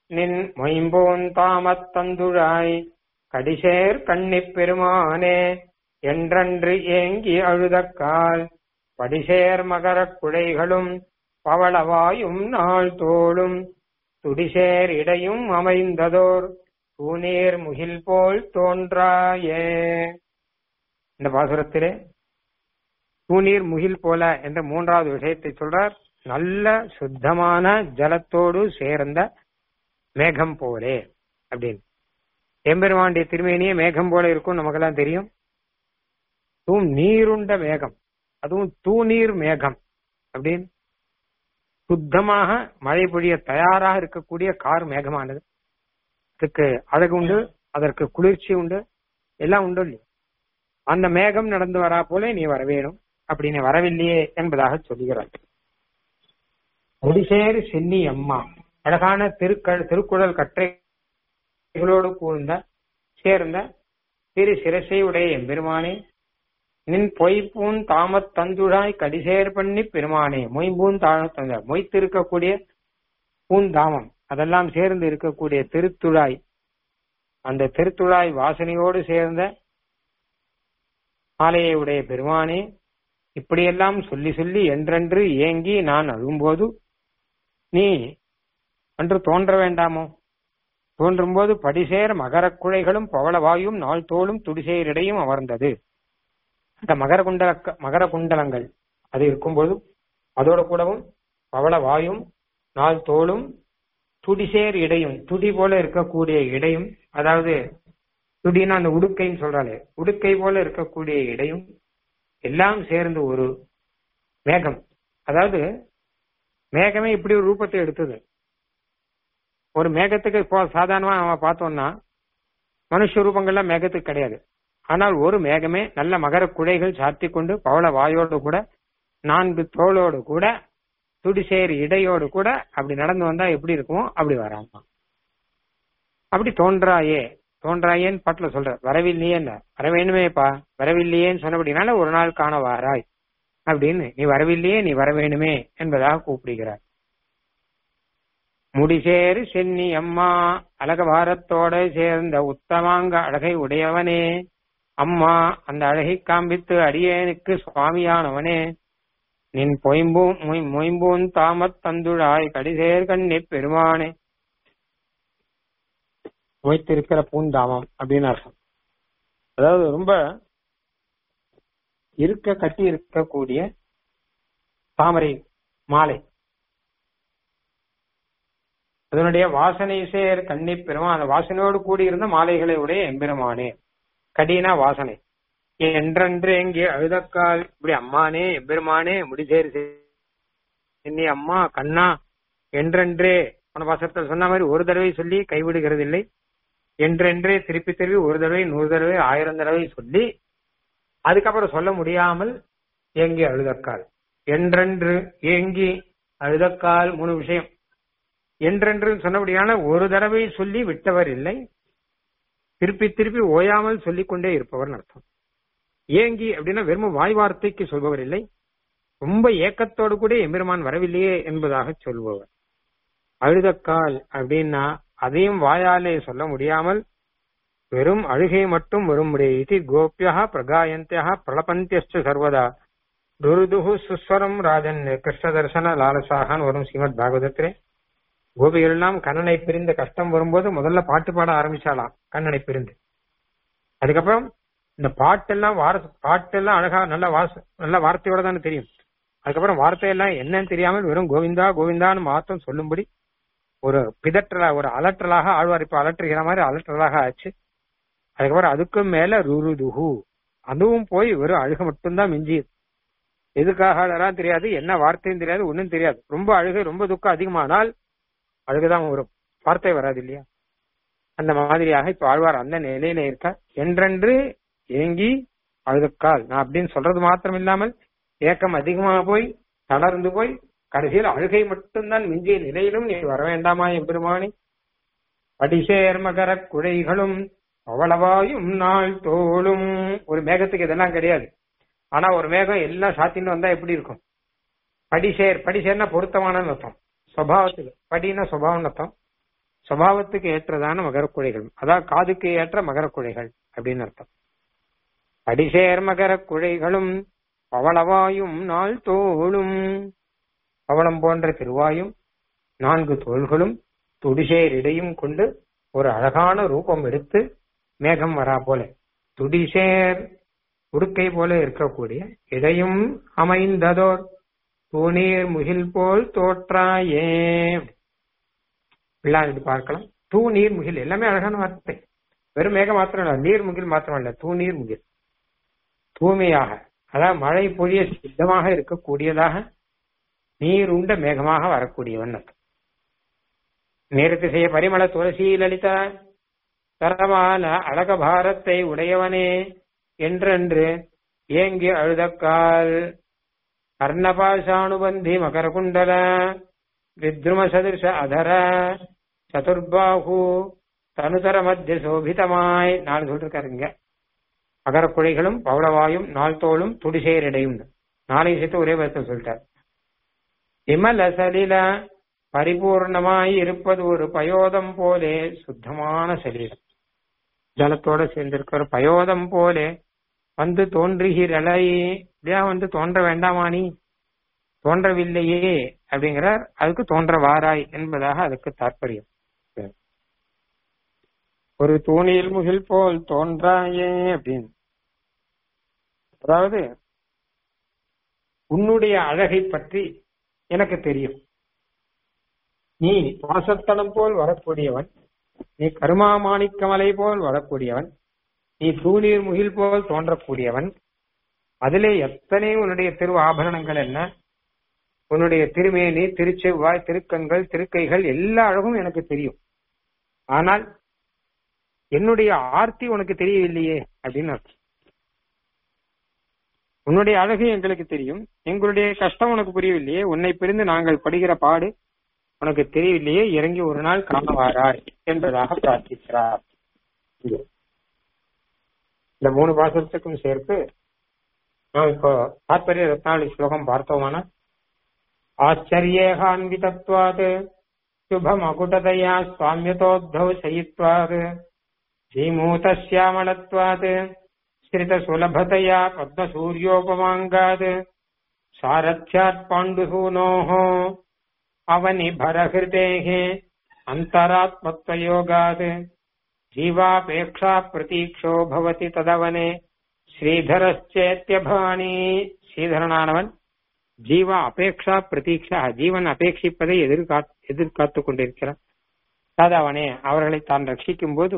Speaker 1: நின் மொயம்போன் தாமத் தந்துழாய் கடிசேர் கண்ணிப் பெருமானே என்றன்று ஏங்கி அழுதக்கால் படிசேர் மகரக் குழைகளும் பவளவாயும் நாள் தோளும் துடிசேர் இடையும் அமைந்ததோர் தூநீர் முகில் போல் தோன்றாயே இந்த பாசுரத்திலே தூநீர் முகில் போல என்ற மூன்றாவது விஷயத்தை சொல்றார் நல்ல சுத்தமான ஜலத்தோடு சேர்ந்த மேகம் போலே அப்படின்னு எம்பெருமாண்டிய திருமேனியே மேகம் போல இருக்கும் நமக்கெல்லாம் தெரியும் தூம் நீருண்ட மேகம் அதுவும் தூநீர் மேகம் அப்படின்னு சுத்தமாக மழை பொழிய தயாராக இருக்கக்கூடிய கார் மேகமானது அதுக்கு அழகு உண்டு அதற்கு குளிர்ச்சி உண்டு எல்லாம் உண்டு இல்லையா அந்த மேகம் நடந்து வரா போல நீ வர வேணும் அப்படின்னு வரவில்லையே என்பதாக சொல்லுகிறார் முடிசேறு சென்னி அம்மா அழகான திருக்கள் திருக்குறள் கற்றைகளோடு கூர்ந்த சேர்ந்த திரு சிரசை உடைய எம்பெருமானே நின் பொய்ப்பூன் தாமத் தந்துழாய் கடிசேர் பண்ணி பெருமானே மொய்பூன் தாழ தந்த மொய்த்து இருக்கக்கூடிய பூந்தாமம் அதெல்லாம் சேர்ந்து இருக்கக்கூடிய திருத்துழாய் அந்த திருத்துழாய் வாசனையோடு சேர்ந்த ஆலையை உடைய பெருமானே இப்படியெல்லாம் சொல்லி சொல்லி என்றென்று ஏங்கி நான் அழும்போது நீ அன்று தோன்ற வேண்டாமோ தோன்றும் போது படிசேர் மகரக் குழைகளும் பவளவாயும் நாள் தோளும் துடிசேரிடையும் அமர்ந்தது அந்த மகர குண்டல மகர குண்டலங்கள் அது இருக்கும்போது அதோட கூடவும் பவள வாயும் நாள் தோளும் துடிசேர் இடையும் துடி போல இருக்கக்கூடிய இடையும் அதாவது துடினா அந்த உடுக்கைன்னு சொல்றாலே உடுக்கை போல இருக்கக்கூடிய இடையும் எல்லாம் சேர்ந்து ஒரு மேகம் அதாவது மேகமே இப்படி ஒரு ரூபத்தை எடுத்தது ஒரு மேகத்துக்கு இப்போ சாதாரணமா நம்ம பார்த்தோம்னா மனுஷ ரூபங்கள்லாம் மேகத்துக்கு கிடையாது ஆனால் ஒரு மேகமே நல்ல மகர குழைகள் சாத்தி கொண்டு பவள வாயோடு கூட நான்கு தோளோடு கூட துடிசேர் இடையோடு கூட அப்படி நடந்து வந்தா எப்படி இருக்குமோ அப்படி வராமா அப்படி தோன்றாயே தோன்றாயேன்னு பாட்டுல சொல்ற வரவில்லையே வர வேணுமேப்பா வரவில்லையேன்னு சொன்னபடினால ஒரு நாள் காண வாராய் அப்படின்னு நீ வரவில்லையே நீ வர வேணுமே என்பதாக கூப்பிடுகிறார் முடிசேறு சென்னி அம்மா அழகபாரத்தோட சேர்ந்த உத்தமாங்க அழகை உடையவனே அம்மா அந்த அழகை காண்பித்து அடியேனுக்கு சுவாமியானவனே நின் பொயம்பூன் மொயம்பூன் தாமத் தந்துழாய் கடிசேர் கண்ணி பெருமானே மொய்த்திருக்கிற பூந்தாமம் அப்படின்னு அர்த்தம் அதாவது ரொம்ப இருக்க கட்டி இருக்கக்கூடிய தாமரை மாலை அதனுடைய வாசனை சேர் கண்ணி பெருமான் அந்த வாசனையோடு கூடியிருந்த மாலைகளை உடைய எம்பெருமானே கடினா வாசனை என்றென்று எங்கே அழுதக்கால் இப்படி அம்மானே எம்பெருமானே முடிசேர் சென்னி அம்மா கண்ணா என்றென்றே போன பாசத்தில் சொன்ன மாதிரி ஒரு தடவை சொல்லி கைவிடுகிறது இல்லை என்றென்றே திருப்பி திருப்பி ஒரு தடவை நூறு தடவை ஆயிரம் தடவை சொல்லி அதுக்கப்புறம் சொல்ல முடியாமல் ஏங்கி அழுதக்கால் என்றென்று ஏங்கி அழுதக்கால் மூணு விஷயம் என்றென்று சொன்னபடியான ஒரு தடவை சொல்லி விட்டவர் இல்லை திருப்பி திருப்பி ஓயாமல் சொல்லிக் கொண்டே இருப்பவர் அர்த்தம் ஏங்கி அப்படின்னா வெறும் வாய் வார்த்தைக்கு சொல்பவர் இல்லை ரொம்ப ஏக்கத்தோடு கூட எம்பெருமான் வரவில்லையே என்பதாக சொல்பவர் அழுதக்கால் அப்படின்னா அதையும் வாயாலே சொல்ல முடியாமல் வெறும் அழுகை மட்டும் வரும்படிய இது கோபியா பிரகாயந்தியா பிரளபந்தியஸ்ட சர்வதா துருதுகு சுஸ்வரம் ராஜன் கிருஷ்ண தர்சன லாலசாகான்னு வரும் ஸ்ரீமத் பாகவதத்திலே கோபிகள் எல்லாம் கண்ணனை பிரிந்த கஷ்டம் வரும்போது முதல்ல பாட்டு பாட ஆரம்பிச்சாலாம் கண்ணனை பிரிந்து அதுக்கப்புறம் இந்த பாட்டெல்லாம் வார பாட்டெல்லாம் அழகா நல்ல வாச நல்ல வார்த்தையோட தானே தெரியும் அதுக்கப்புறம் வார்த்தையெல்லாம் என்னன்னு தெரியாமல் வெறும் கோவிந்தா கோவிந்தான்னு மாத்தம் சொல்லும்படி ஒரு பிதற்றலா ஒரு அலற்றலாக ஆழ்வார் இப்ப அலற்றுகிற மாதிரி அலற்றலாக ஆச்சு அதுக்கப்புறம் அதுக்கும் மேல ருருதுகு அதுவும் போய் வெறும் அழுக மட்டும்தான் மிஞ்சி எதுக்காக அழறான்னு தெரியாது என்ன வார்த்தையும் தெரியாது ஒன்னும் தெரியாது ரொம்ப அழுகை ரொம்ப துக்கம் அதிகமானால் அழுகுதான் வரும் வார்த்தை வராது இல்லையா அந்த மாதிரியாக இப்ப ஆழ்வார் அந்த நிலையில இருக்க என்றென்று ஏங்கி அழுதுக்கால் நான் அப்படின்னு சொல்றது மாத்திரம் இல்லாமல் ஏக்கம் அதிகமாக போய் தளர்ந்து போய் கடைசியில் அழுகை மட்டும்தான் மிஞ்சிய நிலையிலும் நீ வர வேண்டாமா எம்பெருமானி படிசேர் மகர குழைகளும் அவ்வளவாயும் நாள் தோளும் ஒரு மேகத்துக்கு இதெல்லாம் கிடையாது ஆனா ஒரு மேகம் எல்லாம் சாத்தின்னு வந்தா எப்படி இருக்கும் படிசேர் படிசேர்னா பொருத்தமான அர்த்தம் சுவாவத்துக்கு படினா சுபாவம் அர்த்தம் சுபாவத்துக்கு ஏற்றதான மகரக்குழைகள் அதான் காதுக்கு ஏற்ற மகரக்குழைகள் அப்படின்னு அர்த்தம் அடிசேர் மகரக் குழைகளும் பவளவாயும் நாள் தோளும் பவளம் போன்ற திருவாயும் நான்கு தோள்களும் துடிசேர் இடையும் கொண்டு ஒரு அழகான ரூபம் எடுத்து மேகம் வரா போல துடிசேர் உடுக்கை போல இருக்கக்கூடிய இடையும் அமைந்ததோர் தூணீர் முகில் போல் தோற்றாயே விழாவிட்டு பார்க்கலாம் தூ நீர் முகில் எல்லாமே அழகான வார்த்தை வெறும் மேகம் மாத்திரம் இல்ல நீர் முகில் மாத்திரம் இல்ல தூ நீர் முகில் தூய்மையாக அதாவது மழை பொழிய சித்தமாக இருக்கக்கூடியதாக நீர் உண்ட மேகமாக வரக்கூடியவன் அர்த்தம். நேரத்து செய்ய பரிமள துளசி லலித தரமான அழக பாரத்தை உடையவனே என்றென்று ஏங்கி அழுதக்கால் கர்ணபாஷானுபந்தி மகரகுண்டல வித்ரும சதுர்ஷ அதர சதுர்பாகு தனுதர மத்திய சோபிதமாய் நாலு சொல்லிருக்காருங்க அகரக்குழைகளும் பவளவாயும் நாள் தோளும் துடிசேரிடையும் நாளையும் சேர்த்து ஒரே வார்த்தை சொல்லிட்டார் விமல சலில பரிபூர்ணமாய் இருப்பது ஒரு பயோதம் போலே சுத்தமான சரீரம் ஜலத்தோட சேர்ந்திருக்கிற பயோதம் போலே வந்து தோன்றுகிறலை இப்படியா வந்து தோன்ற வேண்டாமா நீ தோன்றவில்லையே அப்படிங்கிறார் அதுக்கு தோன்ற வாராய் என்பதாக அதுக்கு தாற்பயம் ஒரு தூணில் முகில் போல் தோன்றாயே அப்படின்னு அதாவது உன்னுடைய அழகை பற்றி எனக்கு தெரியும் நீ பாசத்தனம் போல் வரக்கூடியவன் நீ கருமாமாணிக்கமலை போல் வரக்கூடியவன் நீ தூணீர் முகில் போல் தோன்றக்கூடியவன் அதிலே எத்தனை உன்னுடைய திரு ஆபரணங்கள் என்ன உன்னுடைய திருமேனி திருச்செவ்வாய் திருக்கண்கள் திருக்கைகள் எல்லா அழகும் எனக்கு தெரியும் ஆனால் என்னுடைய ஆர்த்தி உனக்கு தெரியவில்லையே அப்படின்னு அர்த்தம் உன்னுடைய அழகு எங்களுக்கு தெரியும் எங்களுடைய கஷ்டம் உனக்கு புரியவில்லையே உன்னை பிரிந்து நாங்கள் படுகிற பாடு உனக்கு தெரியவில்லையே இறங்கி ஒரு நாள் காணவாராய் என்பதாக பிரார்த்திக்கிறார் இந்த மூணு பாசத்துக்கும் சேர்த்து நாம் இப்போ தாற்பரிய ரத்னாவளி ஸ்லோகம் பார்த்தோமான ஆச்சரியேகான்விதத்வாத் சுபமகுடதயா சுவாமியதோத்தவ சயித்வாத் श्रीमूतश्यामलत्वात् श्रितसुलभतया पद्मसूर्योपमाङ्गात् सारथ्यात् पाण्डुसूनोः अवनिभरहृतेः अन्तरात्मत्वयोगात् जीवापेक्षा प्रतीक्षो भवति तदवने ஸ்ரீதரச்சேத்தியபாணி ஸ்ரீதரனானவன் ஜீவ அபேக்ஷா பிரதீட்சா ஜீவன் அபேட்சிப்பதை எதிர்கா எதிர்காத்து கொண்டிருக்கிறான் அவனே அவர்களை தான் ரட்சிக்கும் போது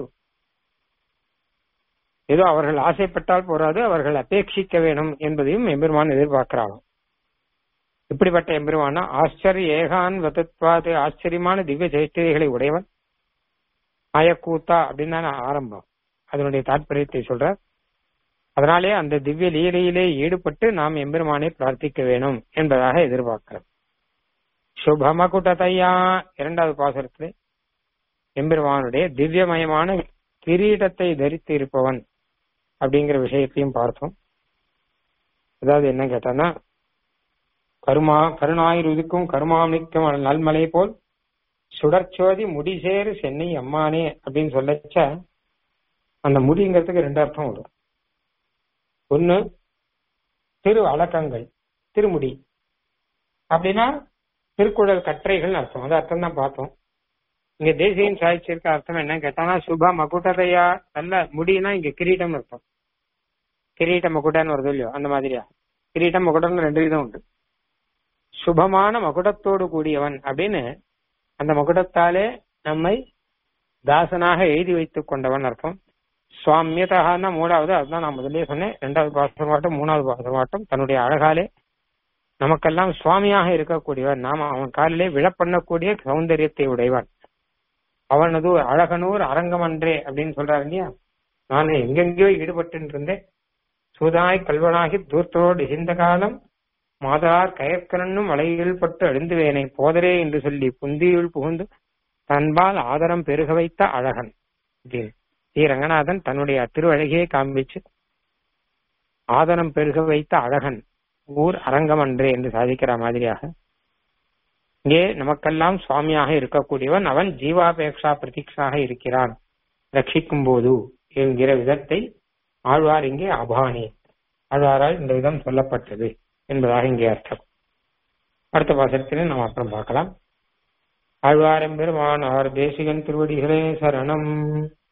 Speaker 1: ஏதோ அவர்கள் ஆசைப்பட்டால் போராது அவர்கள் அபேட்சிக்க வேணும் என்பதையும் எம்பெருமான் எதிர்பார்க்கிறான் இப்படிப்பட்ட எம்பெருமானா ஆச்சரிய ஏகான் வதத்வாது ஆச்சரியமான திவ்ய சேஷ்டிகளை உடையவன் அயக்கூத்தா அப்படின்னு தானே ஆரம்பம் அதனுடைய தாற்பயத்தை சொல்றார் அதனாலே அந்த திவ்ய லீலையிலே ஈடுபட்டு நாம் எம்பெருமானை பிரார்த்திக்க வேணும் என்பதாக எதிர்பார்க்கிறோம் சுபமகுடதையா இரண்டாவது பாசுரத்திலே எம்பெருமானுடைய திவ்யமயமான கிரீடத்தை தரித்து இருப்பவன் அப்படிங்கிற விஷயத்தையும் பார்த்தோம் அதாவது என்ன கேட்டானா கருமா கருணாயிருக்கும் கருமாமிக்கும் நல்மலை போல் சுடர்ச்சோதி முடிசேறு சென்னை அம்மானே அப்படின்னு சொல்லச்ச அந்த முடிங்கிறதுக்கு ரெண்டு அர்த்தம் வரும் ஒன்னு திரு அலக்கங்கள் திருமுடி அப்படின்னா திருக்குழல் கற்றைகள் அர்த்தம் அந்த அர்த்தம் தான் பார்த்தோம் இங்க தேசியம் சாதிச்சிருக்க அர்த்தம் என்ன கேட்டானா சுப மகுடதையா நல்ல முடினா இங்க கிரீட்டம் அர்த்தம் கிரீட்ட மகுடன்னு வருது இல்லையோ அந்த மாதிரியா கிரீட்டம் மகுடம்னு ரெண்டு விதம் உண்டு சுபமான மகுடத்தோடு கூடியவன் அப்படின்னு அந்த மகுடத்தாலே நம்மை தாசனாக எழுதி வைத்துக் கொண்டவன் அர்த்தம் சுவாமியதான மூணாவது அதுதான் நான் முதலே சொன்னேன் ரெண்டாவது பாசமாட்டம் மூணாவது பாசமாட்டம் தன்னுடைய அழகாலே நமக்கெல்லாம் சுவாமியாக இருக்கக்கூடியவன் நாம அவன் காலிலே விழப்பண்ணக்கூடிய சௌந்தரியத்தை உடையவன் அவனது அழகனூர் அரங்கமன்றே அப்படின்னு சொல்றாரு இல்லையா நான் எங்கெங்கயோ ஈடுபட்டு இருந்தேன் சூதாய் கல்வனாகி தூர்த்தோடு இசிந்த காலம் மாதரார் கயற்கரண்ணும் வலையில் பட்டு அழிந்துவேனை போதரே என்று சொல்லி புந்தியுள் புகுந்து தன்பால் ஆதரம் பெருக வைத்த அழகன் அப்படின்னு ஸ்ரீ ரங்கநாதன் தன்னுடைய திருவழகையை காண்பிச்சு ஆதரம் பெருக வைத்த அழகன் ஊர் அரங்கமன்றே என்று சாதிக்கிற மாதிரியாக இங்கே நமக்கெல்லாம் சுவாமியாக இருக்கக்கூடியவன் அவன் ஜீவாபேக்ஷா பிரதீட்சாக இருக்கிறான் ரட்சிக்கும் போது என்கிற விதத்தை ஆழ்வார் இங்கே அபானி ஆழ்வாரால் இந்த விதம் சொல்லப்பட்டது என்பதாக இங்கே அர்த்தம் அடுத்த பாசத்திலே நாம் அப்புறம் பார்க்கலாம் ஆழ்வாரம் பெருமான் அவர் தேசிகன் திருவடிகளே சரணம்